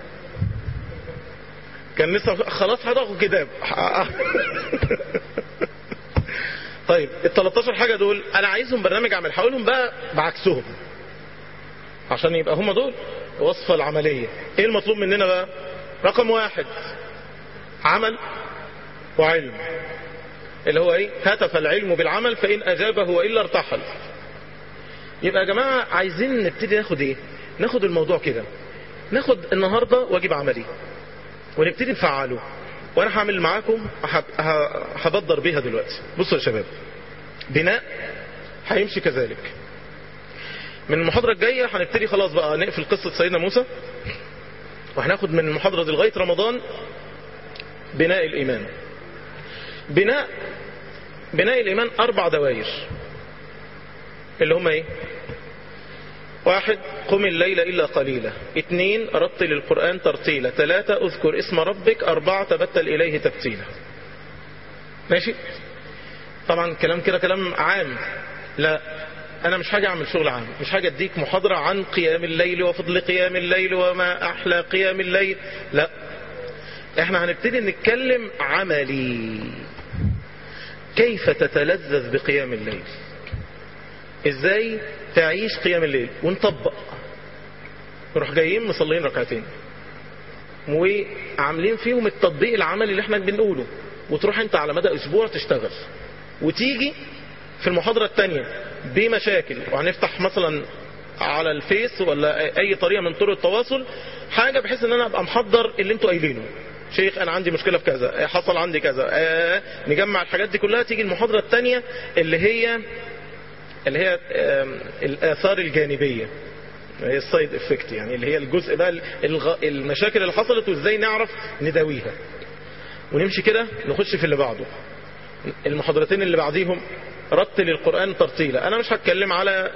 كان لسه خلاص هتاخد كتاب طيب ال 13 حاجة دول انا عايزهم برنامج عمل حاولهم بقى بعكسهم عشان يبقى هم دول الوصفة العملية ايه المطلوب مننا بقى رقم واحد عمل وعلم اللي هو ايه هتف العلم بالعمل فإن أجابه وإلا ارتحل يبقى يا جماعة عايزين نبتدي ناخد ايه ناخد الموضوع كده ناخد النهاردة واجب عملي ونبتدي نفعله وانا هعمل معاكم هب- ه- هبدر بيها دلوقتي بصوا يا شباب بناء هيمشي كذلك من المحاضرة الجاية هنبتدي خلاص بقى نقفل قصة سيدنا موسى وهناخد من المحاضرة دي لغاية رمضان بناء الإيمان بناء بناء الإيمان أربع دوائر اللي هم ايه واحد قم الليل إلا قليلا اثنين رتل القرآن ترتيلا ثلاثة اذكر اسم ربك أربعة تبتل إليه تبتيلا ماشي طبعا كلام كده كلام عام لا أنا مش حاجة أعمل شغل عام مش حاجة أديك محاضرة عن قيام الليل وفضل قيام الليل وما أحلى قيام الليل لا احنا هنبتدي نتكلم عملي كيف تتلذذ بقيام الليل ازاي تعيش قيام الليل ونطبق نروح جايين مصلين ركعتين وعاملين فيهم التطبيق العملي اللي احنا بنقوله وتروح انت على مدى اسبوع تشتغل وتيجي في المحاضرة التانية بمشاكل وهنفتح مثلا على الفيس ولا اي طريقة من طرق التواصل حاجة بحيث ان انا ابقى محضر اللي انتوا قايلينه شيخ انا عندي مشكلة في كذا حصل عندي كذا آه نجمع الحاجات دي كلها تيجي المحاضرة التانية اللي هي اللي هي الآثار الجانبية هي السايد افكت يعني اللي هي الجزء بقى الغ... المشاكل اللي حصلت وازاي نعرف نداويها ونمشي كده نخش في اللي بعده المحاضرتين اللي بعديهم رتل القرآن ترتيلا انا مش هتكلم على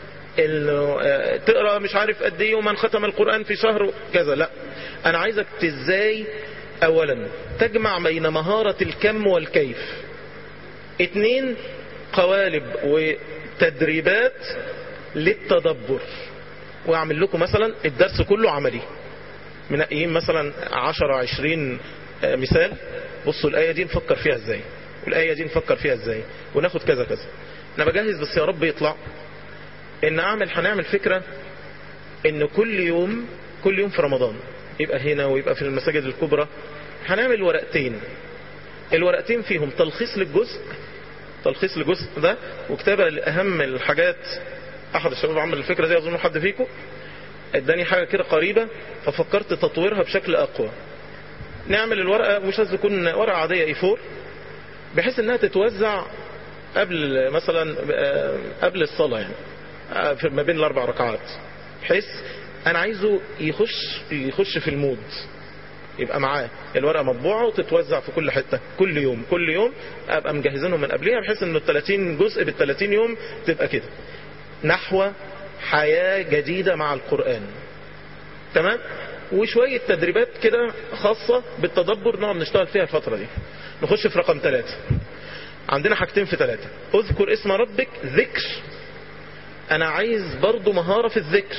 ال... تقرا مش عارف قد ايه ومن ختم القرآن في شهر كذا لا انا عايزك ازاي اولا تجمع بين مهارة الكم والكيف اتنين قوالب وتدريبات للتدبر واعمل لكم مثلا الدرس كله عملي منقيين مثلا 10 20 مثال بصوا الآية دي نفكر فيها ازاي والآية دي نفكر فيها ازاي وناخد كذا كذا انا بجهز بس يا رب يطلع ان اعمل هنعمل فكرة ان كل يوم كل يوم في رمضان يبقى هنا ويبقى في المساجد الكبرى هنعمل ورقتين الورقتين فيهم تلخيص للجزء تلخيص الجزء ده وكتابة لأهم الحاجات أحد الشباب عمل الفكرة دي أظن حد فيكم اداني حاجة كده قريبة ففكرت تطويرها بشكل أقوى نعمل الورقة مش لازم تكون ورقة عادية اي 4 بحيث انها تتوزع قبل مثلا قبل الصلاة يعني ما بين الاربع ركعات بحيث انا عايزه يخش يخش في المود يبقى معاه الورقة مطبوعة وتتوزع في كل حتة كل يوم كل يوم ابقى مجهزينهم من قبلها بحيث انه ال 30 جزء بال 30 يوم تبقى كده نحو حياة جديدة مع القرآن تمام وشوية تدريبات كده خاصة بالتدبر نقعد نشتغل فيها الفترة دي نخش في رقم ثلاثة عندنا حاجتين في ثلاثة اذكر اسم ربك ذكر انا عايز برضو مهارة في الذكر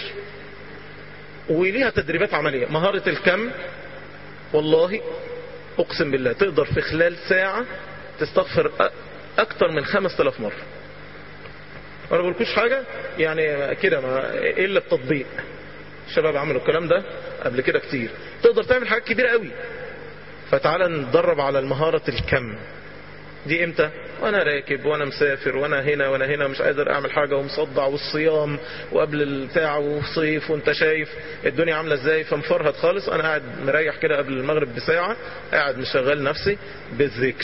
وليها تدريبات عملية مهارة الكم والله اقسم بالله تقدر في خلال ساعة تستغفر اكتر من خمس تلاف مرة وانا بقولكوش حاجة يعني كده ما الا التطبيق الشباب عملوا الكلام ده قبل كده كتير تقدر تعمل حاجات كبيرة قوي فتعالى نتدرب على المهارة الكم دي امتى وانا راكب وانا مسافر وانا هنا وانا هنا مش قادر اعمل حاجة ومصدع والصيام وقبل البتاع وصيف وانت شايف الدنيا عاملة ازاي فمفرهد خالص انا قاعد مريح كده قبل المغرب بساعة قاعد مشغل نفسي بالذكر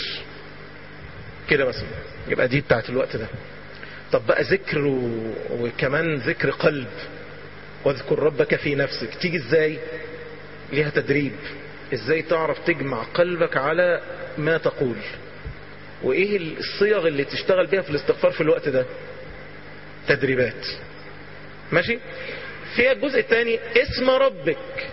كده مثلا يبقى دي بتاعت الوقت ده طب بقى ذكر و... وكمان ذكر قلب واذكر ربك في نفسك تيجي ازاي ليها تدريب ازاي تعرف تجمع قلبك على ما تقول وايه الصيغ اللي تشتغل بيها في الاستغفار في الوقت ده تدريبات ماشي فيها الجزء الثاني اسم ربك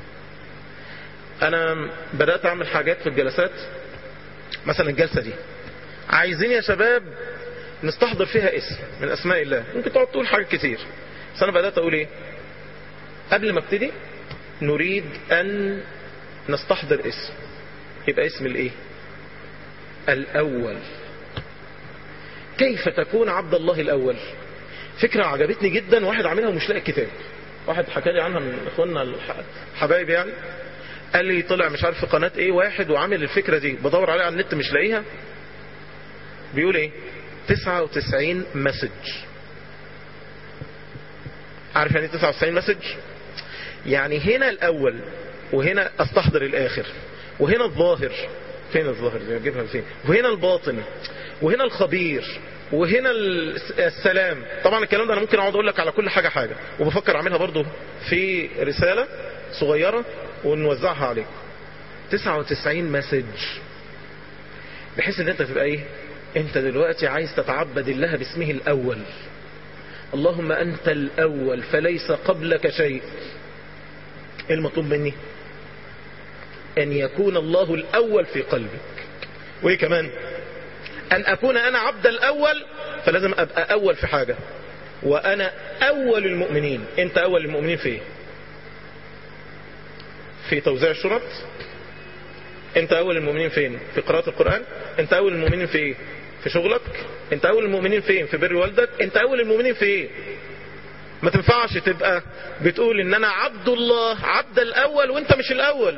انا بدأت اعمل حاجات في الجلسات مثلا الجلسة دي عايزين يا شباب نستحضر فيها اسم من اسماء الله ممكن تقعد تقول حاجات كتير بس انا بدأت اقول ايه قبل ما ابتدي نريد ان نستحضر اسم يبقى اسم الايه الاول كيف تكون عبد الله الاول فكرة عجبتني جدا واحد عاملها ومش لاقي الكتاب واحد حكى لي عنها من اخواننا الحبايب يعني قال لي طلع مش عارف في قناة ايه واحد وعامل الفكرة دي بدور عليها على النت مش لاقيها بيقول ايه 99 مسج عارف يعني 99 مسج يعني هنا الاول وهنا استحضر الاخر وهنا الظاهر فين الظاهر دي اجيبها فين وهنا الباطن وهنا الخبير وهنا السلام طبعا الكلام ده انا ممكن اقعد اقول لك على كل حاجة حاجة وبفكر اعملها برضو في رسالة صغيرة ونوزعها عليكم 99 مسج بحيث ان انت تبقى ايه انت دلوقتي عايز تتعبد الله باسمه الاول اللهم انت الاول فليس قبلك شيء ايه المطلوب مني ان يكون الله الاول في قلبك وايه كمان ان اكون انا عبد الاول فلازم ابقى اول في حاجة وانا اول المؤمنين انت اول المؤمنين في ايه في توزيع الشرط انت اول المؤمنين فين في قراءة القرآن انت اول المؤمنين في ايه في شغلك انت اول المؤمنين فين في بر والدك انت اول المؤمنين في ايه ما تنفعش تبقى بتقول ان انا عبد الله عبد الاول وانت مش الاول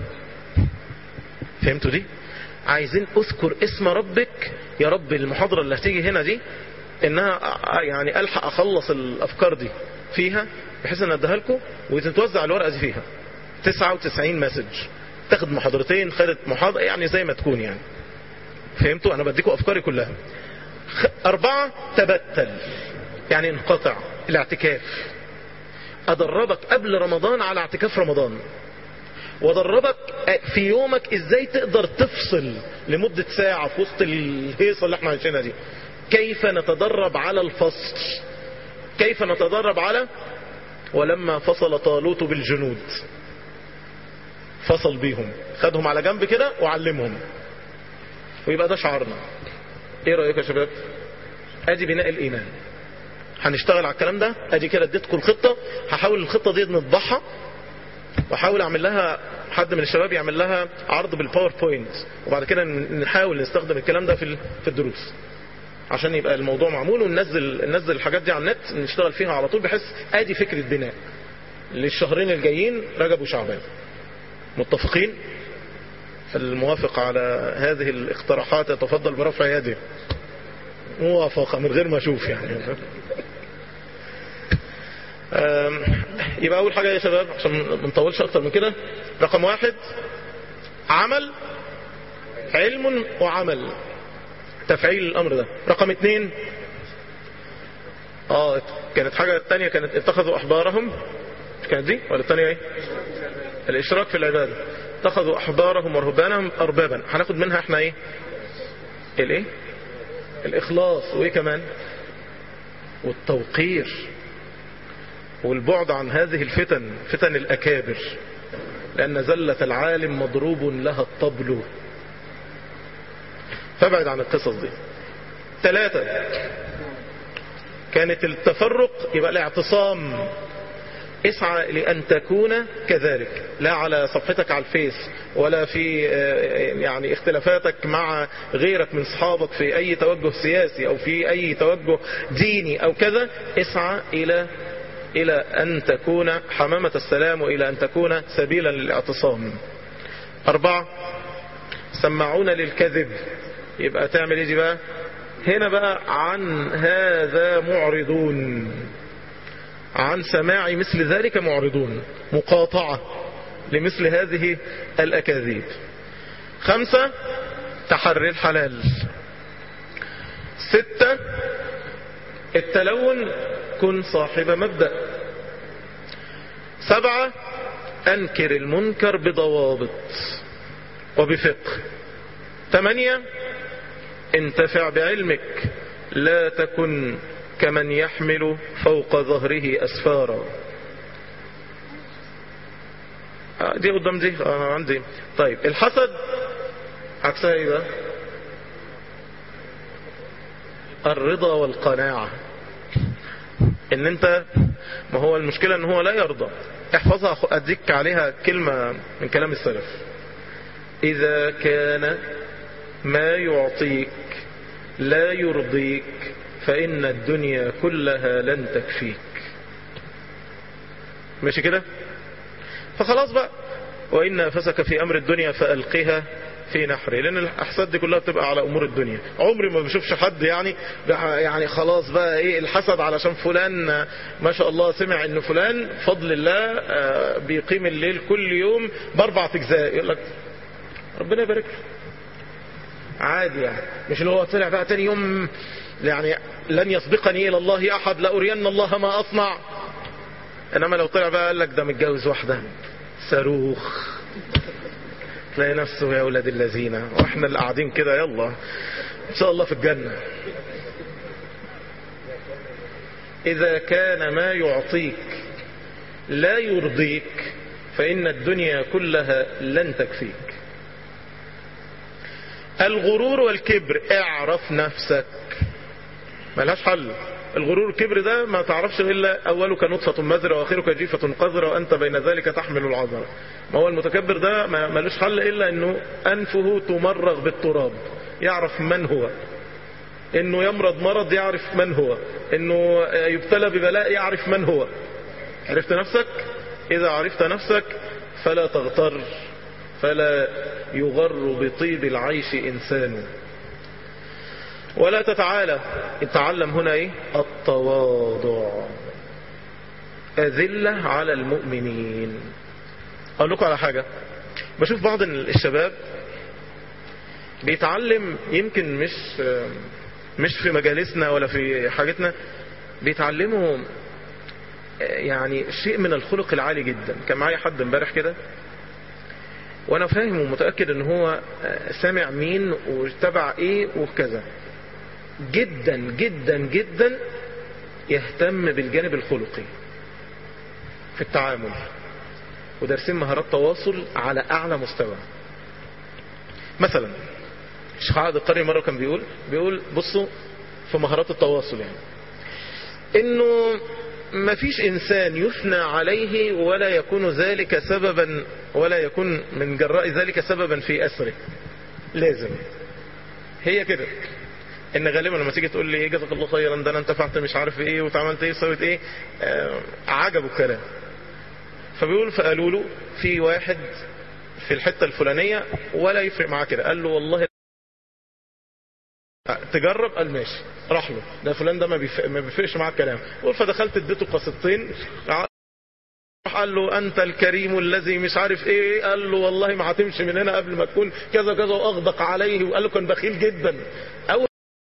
فهمتوا دي عايزين اذكر اسم ربك يا رب المحاضرة اللي هتيجي هنا دي انها يعني الحق اخلص الافكار دي فيها بحيث ان اديها لكم وتتوزع الورقة دي فيها 99 مسج تاخد محاضرتين خدت محاضرة يعني زي ما تكون يعني فهمتوا انا بديكم افكاري كلها اربعة تبتل يعني انقطع الاعتكاف ادربك قبل رمضان على اعتكاف رمضان وادربك في يومك ازاي تقدر تفصل لمدة ساعة في وسط الهيصة اللي احنا عايشينها دي كيف نتدرب على الفصل كيف نتدرب على ولما فصل طالوت بالجنود فصل بيهم خدهم على جنب كده وعلمهم ويبقى ده شعارنا ايه رأيك يا شباب ادي بناء الايمان هنشتغل على الكلام ده ادي كده اديتكم الخطة هحاول الخطة دي نطبعها واحاول اعمل لها حد من الشباب يعمل لها عرض بالباوربوينت وبعد كده نحاول نستخدم الكلام ده في في الدروس عشان يبقى الموضوع معمول وننزل ننزل الحاجات دي على النت نشتغل فيها على طول بحيث ادي فكرة بناء للشهرين الجايين رجب وشعبان متفقين الموافق على هذه الاقتراحات يتفضل برفع يده موافقة من غير ما اشوف يعني يبقى اول حاجة يا شباب عشان ما نطولش اكتر من كده رقم واحد عمل علم وعمل تفعيل الامر ده رقم اتنين اه كانت حاجة التانية كانت اتخذوا احبارهم كانت دي ولا التانية ايه الاشراك في العبادة اتخذوا احبارهم ورهبانهم اربابا هناخد منها احنا ايه الايه الاخلاص وايه كمان والتوقير والبعد عن هذه الفتن فتن الاكابر لان زلة العالم مضروب لها الطبل فابعد عن القصص دي ثلاثة كانت التفرق يبقى الاعتصام اسعى لأن تكون كذلك لا على صفحتك على الفيس ولا في يعني اختلافاتك مع غيرك من صحابك في أي توجه سياسي أو في أي توجه ديني أو كذا اسعى إلى إلى أن تكون حمامة السلام وإلى أن تكون سبيلا للاعتصام أربعة سمعون للكذب يبقى تعمل ايه دي بقى هنا بقى عن هذا معرضون عن سماع مثل ذلك معرضون مقاطعة لمثل هذه الأكاذيب خمسة تحري الحلال ستة التلون كن صاحب مبدأ سبعة أنكر المنكر بضوابط وبفقه ثمانية انتفع بعلمك لا تكن كمن يحمل فوق ظهره أسفارا دي قدام دي آه عندي طيب الحسد عكسها ايه بقى الرضا والقناعة ان انت ما هو المشكلة ان هو لا يرضى احفظها اديك عليها كلمة من كلام السلف اذا كان ما يعطيك لا يرضيك فإن الدنيا كلها لن تكفيك ماشي كده فخلاص بقى وإن نفسك في أمر الدنيا فألقها في نحري لأن الأحساد دي كلها بتبقى على أمور الدنيا عمري ما بشوفش حد يعني يعني خلاص بقى إيه الحسد علشان فلان ما شاء الله سمع إن فلان فضل الله بيقيم الليل كل يوم بأربع أجزاء يقول لك ربنا يبارك له عادي يعني مش اللي هو طلع بقى تاني يوم يعني لن يسبقني الى الله احد لأرين الله ما اصنع انما لو طلع بقى قال لك ده متجوز واحدة صاروخ تلاقي نفسه يا ولاد الذين واحنا اللي قاعدين كده يلا ان شاء الله في الجنة اذا كان ما يعطيك لا يرضيك فان الدنيا كلها لن تكفيك الغرور والكبر اعرف نفسك ملهاش حل الغرور والكبر ده ما تعرفش الا اوله كنطفه مذره واخره جيفه قذره وانت بين ذلك تحمل العذر ما هو المتكبر ده ما ملوش حل الا انه انفه تمرغ بالتراب يعرف من هو انه يمرض مرض يعرف من هو انه يبتلى ببلاء يعرف من هو عرفت نفسك اذا عرفت نفسك فلا تغتر فلا يغر بطيب العيش انسان ولا تتعالى تعلم هنا ايه التواضع أذلة على المؤمنين أقول لكم على حاجة بشوف بعض الشباب بيتعلم يمكن مش مش في مجالسنا ولا في حاجتنا بيتعلموا يعني شيء من الخلق العالي جدا كان معايا حد امبارح كده وانا فاهم ومتاكد ان هو سامع مين وتبع ايه وكذا جدا جدا جدا يهتم بالجانب الخلقي في التعامل ودارسين مهارات تواصل على اعلى مستوى مثلا الشيخ عقد القري مره كان بيقول بيقول بصوا في مهارات التواصل يعني انه ما فيش انسان يثنى عليه ولا يكون ذلك سببا ولا يكون من جراء ذلك سببا في اسره لازم هي كده ان غالبا لما تيجي تقول لي ايه جزاك الله خيرا ده انا انتفعت مش عارف ايه واتعملت ايه وسويت ايه آه عجبه الكلام فبيقول فقالوا له في واحد في الحته الفلانيه ولا يفرق معاه كده قال له والله تجرب قال ماشي راح له ده فلان ده ما, بيف... ما بيفرقش معاه الكلام قول فدخلت اديته قصتين قال له انت الكريم الذي مش عارف ايه قال له والله ما هتمشي من هنا قبل ما تكون كذا كذا واغدق عليه وقال له كان بخيل جدا اول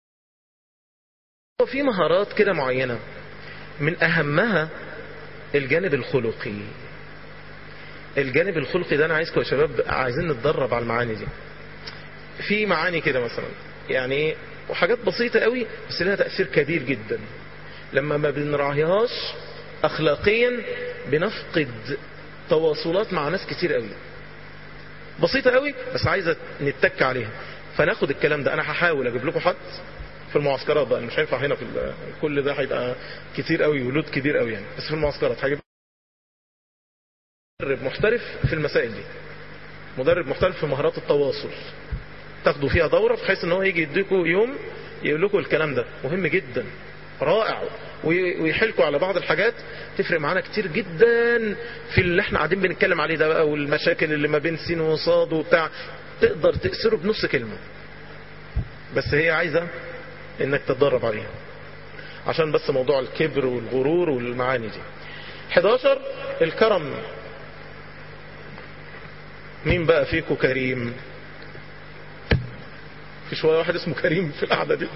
في مهارات كده معينة من اهمها الجانب الخلقي الجانب الخلقي ده انا عايزكم يا شباب عايزين نتدرب على المعاني دي في معاني كده مثلا يعني ايه وحاجات بسيطة قوي بس لها تأثير كبير جدا لما ما بنراعيهاش اخلاقيا بنفقد تواصلات مع ناس كتير قوي بسيطة قوي بس عايزة نتك عليها فناخد الكلام ده انا هحاول اجيب لكم حد في المعسكرات بقى مش هينفع هنا في كل ده هيبقى كتير قوي ولود كبير قوي يعني بس في المعسكرات هجيب مدرب محترف في المسائل دي مدرب محترف في مهارات التواصل تاخدوا فيها دورة بحيث ان هو يجي يديكوا يوم يقول لكم الكلام ده مهم جدا رائع ويحلكوا على بعض الحاجات تفرق معانا كتير جدا في اللي احنا قاعدين بنتكلم عليه ده بقى والمشاكل اللي ما بين سين وصاد وبتاع تقدر تأثره بنص كلمة بس هي عايزة انك تتدرب عليها عشان بس موضوع الكبر والغرور والمعاني دي 11 الكرم مين بقى فيكو كريم في شوية واحد اسمه كريم في القعدة دي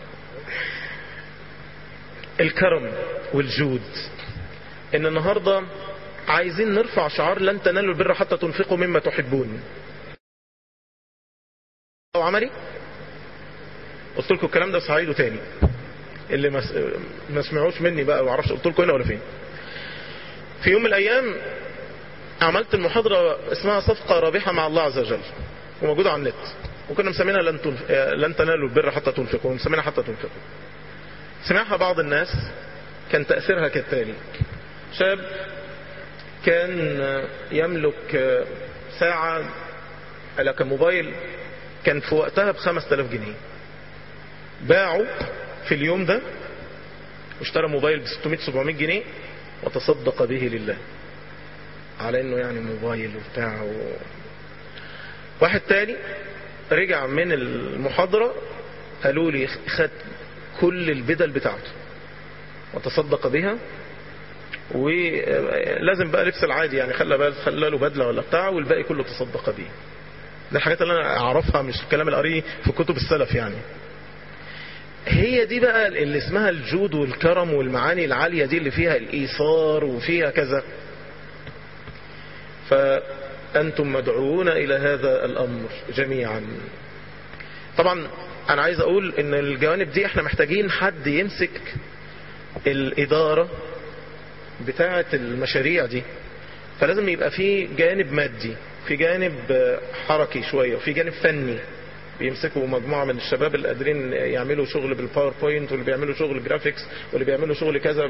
الكرم والجود ان النهاردة عايزين نرفع شعار لن تنالوا البر حتى تنفقوا مما تحبون او عملي قلت لكم الكلام ده بس هعيده تاني اللي ما سمعوش مني بقى ما اعرفش قلت لكم هنا ولا فين في يوم من الايام عملت المحاضرة اسمها صفقة رابحة مع الله عز وجل وموجودة على النت وكنا مسمينها لن, تنف... لن تنالوا البر حتى تنفقوا ومسمينها حتى تنفقوا سمعها بعض الناس كان تأثيرها كالتالي شاب كان يملك ساعة على كموبايل كان في وقتها بخمس تلاف جنيه باعوا في اليوم ده واشترى موبايل ب 600-700 جنيه وتصدق به لله على انه يعني موبايل وبتاع و... واحد تاني رجع من المحاضرة قالوا لي خد كل البدل بتاعته وتصدق بها ولازم بقى لبس العادي يعني خلى خلى له بدله ولا بتاع والباقي كله تصدق بيه ده الحاجات اللي انا اعرفها مش الكلام اللي قاريه في كتب السلف يعني هي دي بقى اللي اسمها الجود والكرم والمعاني العالية دي اللي فيها الإيثار وفيها كذا أنتم مدعوون إلى هذا الأمر جميعا طبعا أنا عايز أقول إن الجوانب دي إحنا محتاجين حد يمسك الإدارة بتاعة المشاريع دي فلازم يبقى في جانب مادي في جانب حركي شوية وفي جانب فني بيمسكوا مجموعة من الشباب اللي قادرين يعملوا شغل بالباوربوينت واللي بيعملوا شغل جرافيكس واللي بيعملوا شغل كذا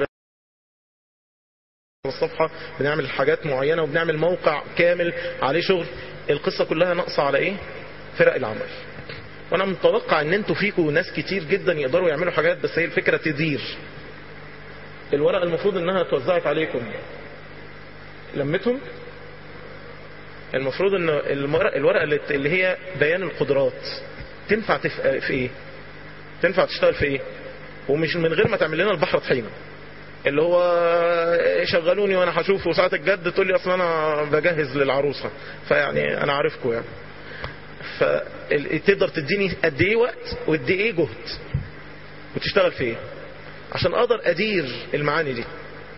الصفحة بنعمل حاجات معينة وبنعمل موقع كامل عليه شغل القصة كلها ناقصة على ايه فرق العمل وانا متوقع ان انتوا فيكوا ناس كتير جدا يقدروا يعملوا حاجات بس هي الفكرة تدير الورق المفروض انها اتوزعت عليكم لمتهم المفروض ان الورقة اللي هي بيان القدرات تنفع في ايه تنفع تشتغل في ايه ومش من غير ما تعمل لنا البحر طحينه اللي هو شغلوني وانا هشوف وساعة الجد تقول لي اصلا انا بجهز للعروسة فيعني انا عارفكم يعني فتقدر تديني قد ايه وقت وقد ايه جهد وتشتغل في ايه عشان اقدر ادير المعاني دي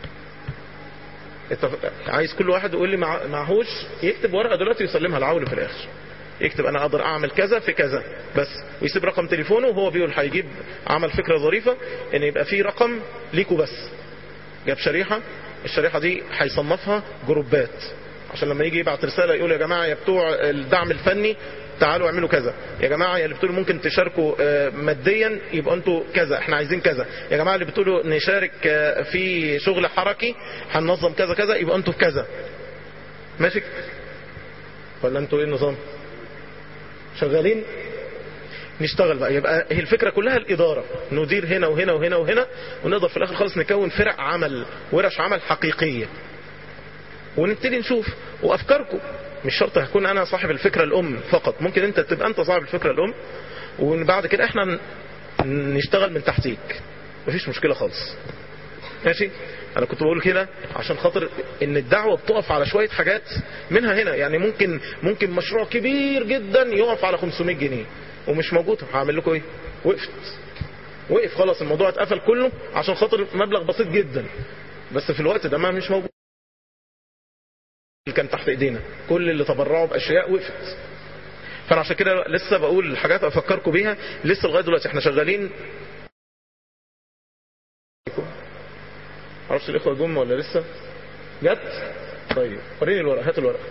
انت عايز كل واحد يقول لي معهوش يكتب ورقة دلوقتي ويسلمها العول في الاخر يكتب انا اقدر اعمل كذا في كذا بس ويسيب رقم تليفونه وهو بيقول هيجيب عمل فكرة ظريفة ان يبقى في رقم ليكوا بس جاب شريحة الشريحة دي هيصنفها جروبات عشان لما يجي يبعت رسالة يقول يا جماعة يا بتوع الدعم الفني تعالوا اعملوا كذا يا جماعة يا اللي بتقولوا ممكن تشاركوا ماديا يبقى انتوا كذا احنا عايزين كذا يا جماعة اللي بتقولوا نشارك في شغل حركي هننظم كذا كذا يبقى انتوا في كذا ماشي ولا انتوا ايه النظام شغالين نشتغل بقى يبقى هي الفكرة كلها الإدارة ندير هنا وهنا وهنا وهنا ونقدر في الآخر خالص نكون فرق عمل ورش عمل حقيقية ونبتدي نشوف وأفكاركم مش شرط هكون أنا صاحب الفكرة الأم فقط ممكن أنت تبقى أنت صاحب الفكرة الأم وبعد كده احنا نشتغل من تحتيك مفيش مشكلة خالص ماشي انا كنت بقول كده عشان خاطر ان الدعوة بتقف على شوية حاجات منها هنا يعني ممكن ممكن مشروع كبير جدا يقف على 500 جنيه ومش موجود هعمل لكم ايه وقفت وقف خلاص الموضوع اتقفل كله عشان خاطر مبلغ بسيط جدا بس في الوقت ده ما مش موجود كان تحت ايدينا كل اللي تبرعوا باشياء وقفت فانا عشان كده لسه بقول حاجات افكركم بيها لسه لغايه دلوقتي احنا شغالين معرفش الاخوه جم ولا لسه جت طيب وريني الورق هات الورق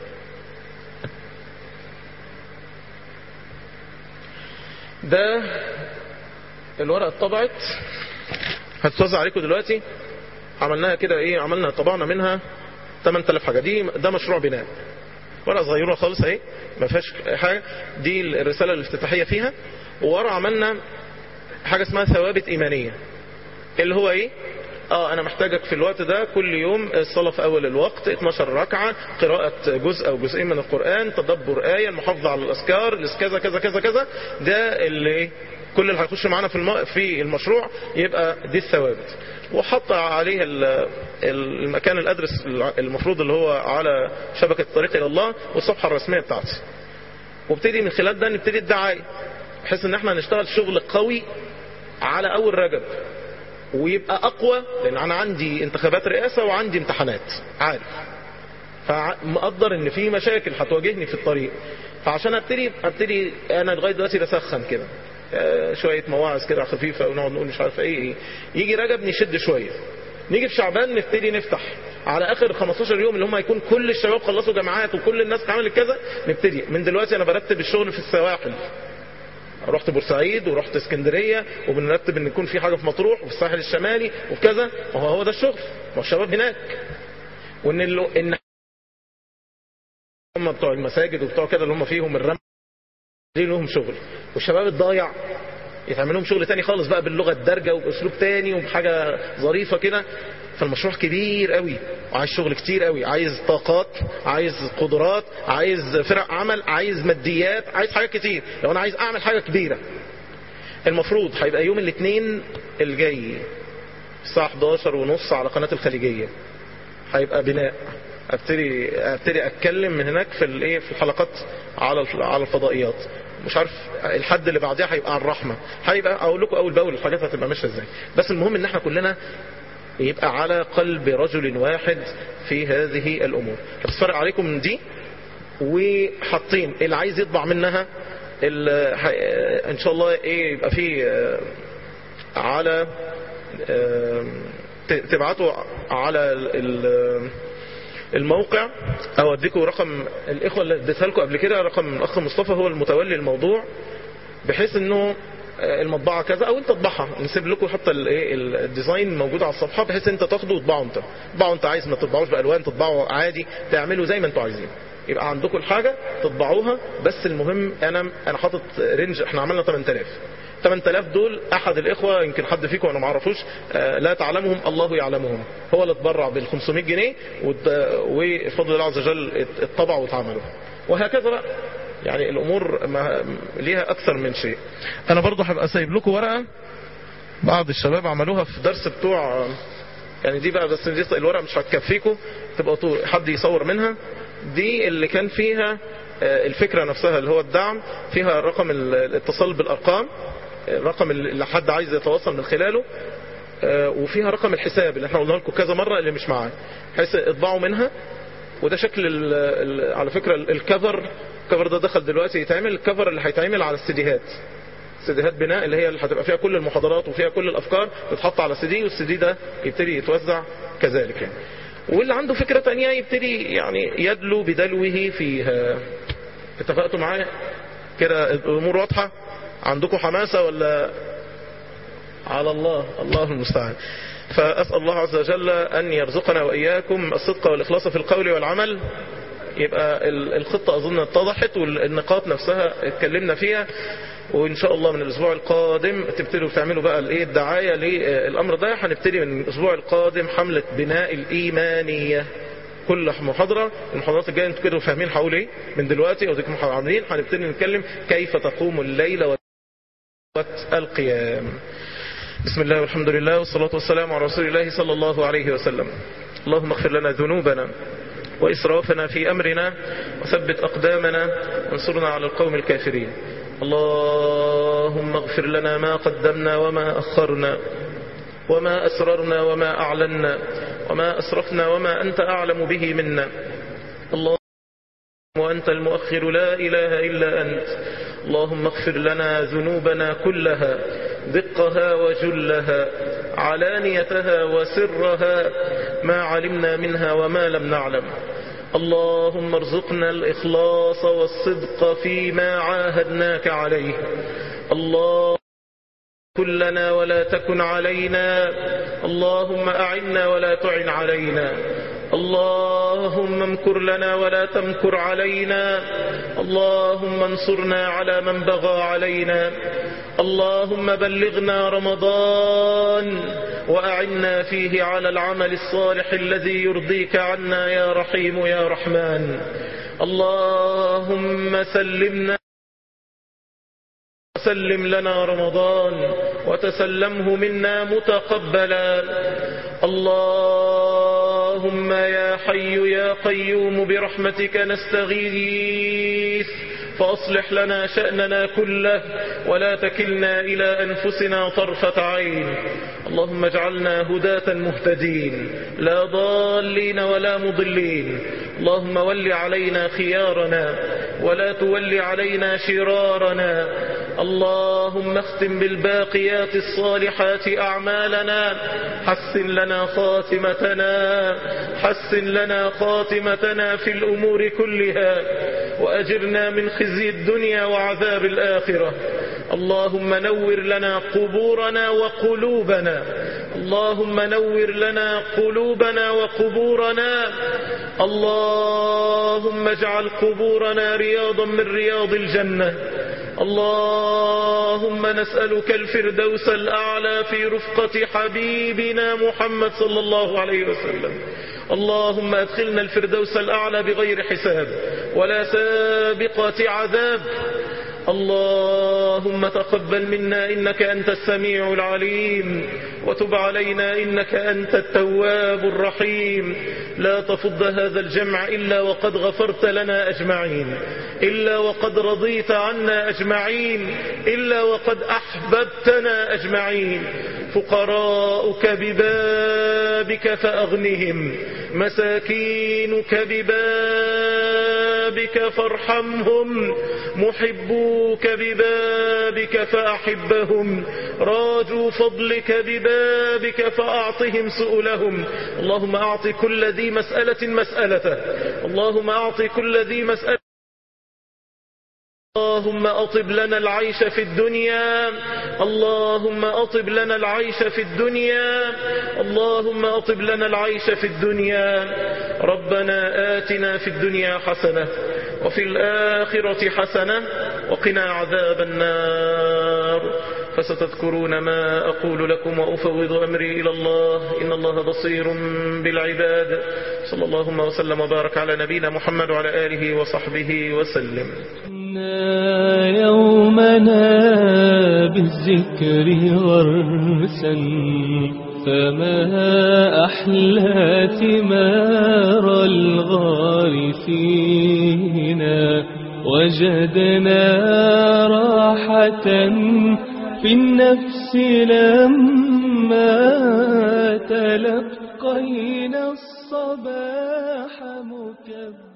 ده الورقه اتطبعت هتتوزع عليكم دلوقتي عملناها كده ايه عملنا طبعنا منها 8000 حاجه دي ده مشروع بناء ورقه صغيره خالص اهي ما فيهاش حاجه دي الرساله الافتتاحيه فيها وورا عملنا حاجه اسمها ثوابت ايمانيه اللي هو ايه اه انا محتاجك في الوقت ده كل يوم الصلاة في اول الوقت 12 ركعة قراءة جزء او جزئين من القرآن تدبر آية المحافظة على الاذكار كذا كذا كذا كذا ده اللي كل اللي هيخش معانا في الم... في المشروع يبقى دي الثوابت وحط عليه المكان الادرس المفروض اللي هو على شبكة الطريق الى الله والصفحة الرسمية بتاعتي وابتدي من خلال ده نبتدي الدعاية بحيث ان احنا نشتغل شغل قوي على اول رجب ويبقى اقوى لان انا عندي انتخابات رئاسة وعندي امتحانات عارف فمقدر ان في مشاكل هتواجهني في الطريق فعشان ابتدي ابتدي انا لغايه دلوقتي بسخن كده شويه مواعظ كده خفيفه ونقعد نقول مش عارف ايه ايه يجي رجب نشد شويه نيجي في شعبان نبتدي نفتح على اخر 15 يوم اللي هم هيكون كل الشباب خلصوا جامعات وكل الناس عملت كذا نبتدي من دلوقتي انا برتب الشغل في السواحل رحت بورسعيد ورحت اسكندرية وبنرتب ان يكون في حاجة في مطروح وفي الساحل الشمالي وفي كذا وهو هو ده الشغل ما الشباب هناك وان اللي ان هم بتوع المساجد وبتوع كده اللي هم فيهم الرمل دي لهم شغل والشباب الضايع يتعمل لهم شغل تاني خالص بقى باللغة الدارجة وباسلوب تاني وبحاجة ظريفة كده فالمشروع كبير قوي وعايز شغل كتير قوي عايز طاقات عايز قدرات عايز فرق عمل عايز ماديات عايز حاجات كتير لو انا عايز اعمل حاجة كبيرة المفروض هيبقى يوم الاثنين الجاي الساعة 11 ونص على قناة الخليجية هيبقى بناء ابتدي ابتدي اتكلم من هناك في الايه في الحلقات على على الفضائيات مش عارف الحد اللي بعديها هيبقى عن الرحمه هيبقى اقول لكم اول باول الحاجات هتبقى ماشيه ازاي بس المهم ان احنا كلنا يبقى على قلب رجل واحد في هذه الامور هتتفرق عليكم من دي وحاطين اللي عايز يطبع منها ال- ح- ان شاء الله ايه يبقى فيه آه، على آه، ت- تبعتوا على ال- ال- الموقع او اديكم رقم الاخوه اللي اديتها لكم قبل كده رقم الاخ مصطفى هو المتولي الموضوع بحيث انه آه، المطبعه كذا او انت تطبعها نسيب لكم حتى الايه الديزاين موجود على الصفحه بحيث انت تاخده وتطبعه انت تطبعه انت عايز ما تطبعوش بالوان تطبعه عادي تعملوا زي ما انتوا عايزين يبقى عندكم الحاجه تطبعوها بس المهم انا انا حاطط رينج احنا عملنا 8000 8000 دول احد الاخوه يمكن حد فيكم انا ما اعرفوش آه، لا تعلمهم الله يعلمهم هو اللي اتبرع بال 500 جنيه وت- وبفضل الله عز وجل ات- اتطبعوا واتعملوا وهكذا بقى يعني الامور ما ليها اكثر من شيء انا برضو هبقى سايب لكم ورقه بعض الشباب عملوها في درس بتوع يعني دي بقى بس دي الورقه مش هتكفيكم تبقى طول- حد يصور منها دي اللي كان فيها آه، الفكره نفسها اللي هو الدعم فيها رقم ال- الاتصال بالارقام الرقم اللي حد عايز يتواصل من خلاله آه، وفيها رقم الحساب اللي احنا قلنا لكم كذا مره اللي مش معاه بحيث اطبعوا منها وده شكل ال ال على فكره ال- الكفر الكفر ده دخل دلوقتي يتعمل الكفر اللي هيتعمل على السيديهات سيديهات بناء اللي هي اللي هتبقى فيها كل المحاضرات وفيها كل الافكار بتحط على سي دي والسي دي ده يبتدي يتوزع كذلك يعني واللي عنده فكره تانية يبتدي يعني يدلو بدلوه فيها اتفقتوا معايا كده الامور واضحه عندكم حماسه ولا على الله الله المستعان فأسأل الله عز وجل أن يرزقنا وإياكم الصدق والإخلاص في القول والعمل يبقى ال- الخطة أظن اتضحت والنقاط نفسها اتكلمنا فيها وإن شاء الله من الأسبوع القادم تبتدوا تعملوا بقى الإيه الدعاية للأمر ده هنبتدي من الأسبوع القادم حملة بناء الإيمانية كل محاضرة المحاضرات الجاية انتوا كده فاهمين هقول ايه من دلوقتي او ديكم عاملين هنبتدي نتكلم كيف تقوم الليل والقيام بسم الله والحمد لله والصلاة والسلام على رسول الله صلى الله عليه وسلم اللهم اغفر لنا ذنوبنا وإسرافنا في أمرنا وثبت أقدامنا وانصرنا على القوم الكافرين اللهم اغفر لنا ما قدمنا وما أخرنا وما أسررنا وما أعلنا وما أسرفنا وما أنت أعلم به منا اللهم وأنت المؤخر لا إله إلا أنت اللهم اغفر لنا ذنوبنا كلها دقها وجلها علانيتها وسرها ما علمنا منها وما لم نعلم اللهم ارزقنا الإخلاص والصدق فيما عاهدناك عليه الله كن لنا ولا تكن علينا اللهم أعنا ولا تعن علينا اللهم امكر لنا ولا تمكر علينا اللهم انصرنا على من بغى علينا اللهم بلغنا رمضان وأعنا فيه على العمل الصالح الذي يرضيك عنا يا رحيم يا رحمن اللهم سلمنا وسلم لنا رمضان وتسلمه منا متقبلا اللهم يا حي يا قيوم برحمتك نستغيث فأصلح لنا شأننا كله ولا تكلنا إلى أنفسنا طرفة عين اللهم اجعلنا هداة مهتدين لا ضالين ولا مضلين اللهم ول علينا خيارنا ولا تول علينا شرارنا اللهم اختم بالباقيات الصالحات أعمالنا حسن لنا خاتمتنا حسن لنا خاتمتنا في الأمور كلها وأجرنا من خزي الدنيا وعذاب الآخرة اللهم نور لنا قبورنا وقلوبنا اللهم نور لنا قلوبنا وقبورنا اللهم اجعل قبورنا رياضا من رياض الجنة اللهم نسألك الفردوس الأعلى في رفقة حبيبنا محمد صلى الله عليه وسلم اللهم أدخلنا الفردوس الأعلى بغير حساب ولا سابقة عذاب اللهم تقبل منا إنك أنت السميع العليم وتب علينا إنك أنت التواب الرحيم لا تفض هذا الجمع إلا وقد غفرت لنا أجمعين إلا وقد رضيت عنا أجمعين إلا وقد أحببتنا أجمعين فقراؤك ببابك فأغنهم مساكينك ببابك فارحمهم محبوك ببابك فأحبهم راجوا فضلك ببابك فأعطهم سؤلهم اللهم أعط كل ذي مسألة مسألته اللهم أعط كل ذي مسألة اللهم أطب لنا العيش في الدنيا اللهم أطب لنا العيش في الدنيا اللهم أطب لنا العيش في الدنيا ربنا آتنا في الدنيا حسنة وفي الآخرة حسنة وقنا عذاب النار فستذكرون ما أقول لكم وأفوض أمري إلى الله إن الله بصير بالعباد صلى الله وسلم وبارك على نبينا محمد وعلى آله وصحبه وسلم يومنا بالذكر غرسا فما أحلى ثمار الغارسين وجدنا راحة في النفس لما تلقينا الصباح مكبرا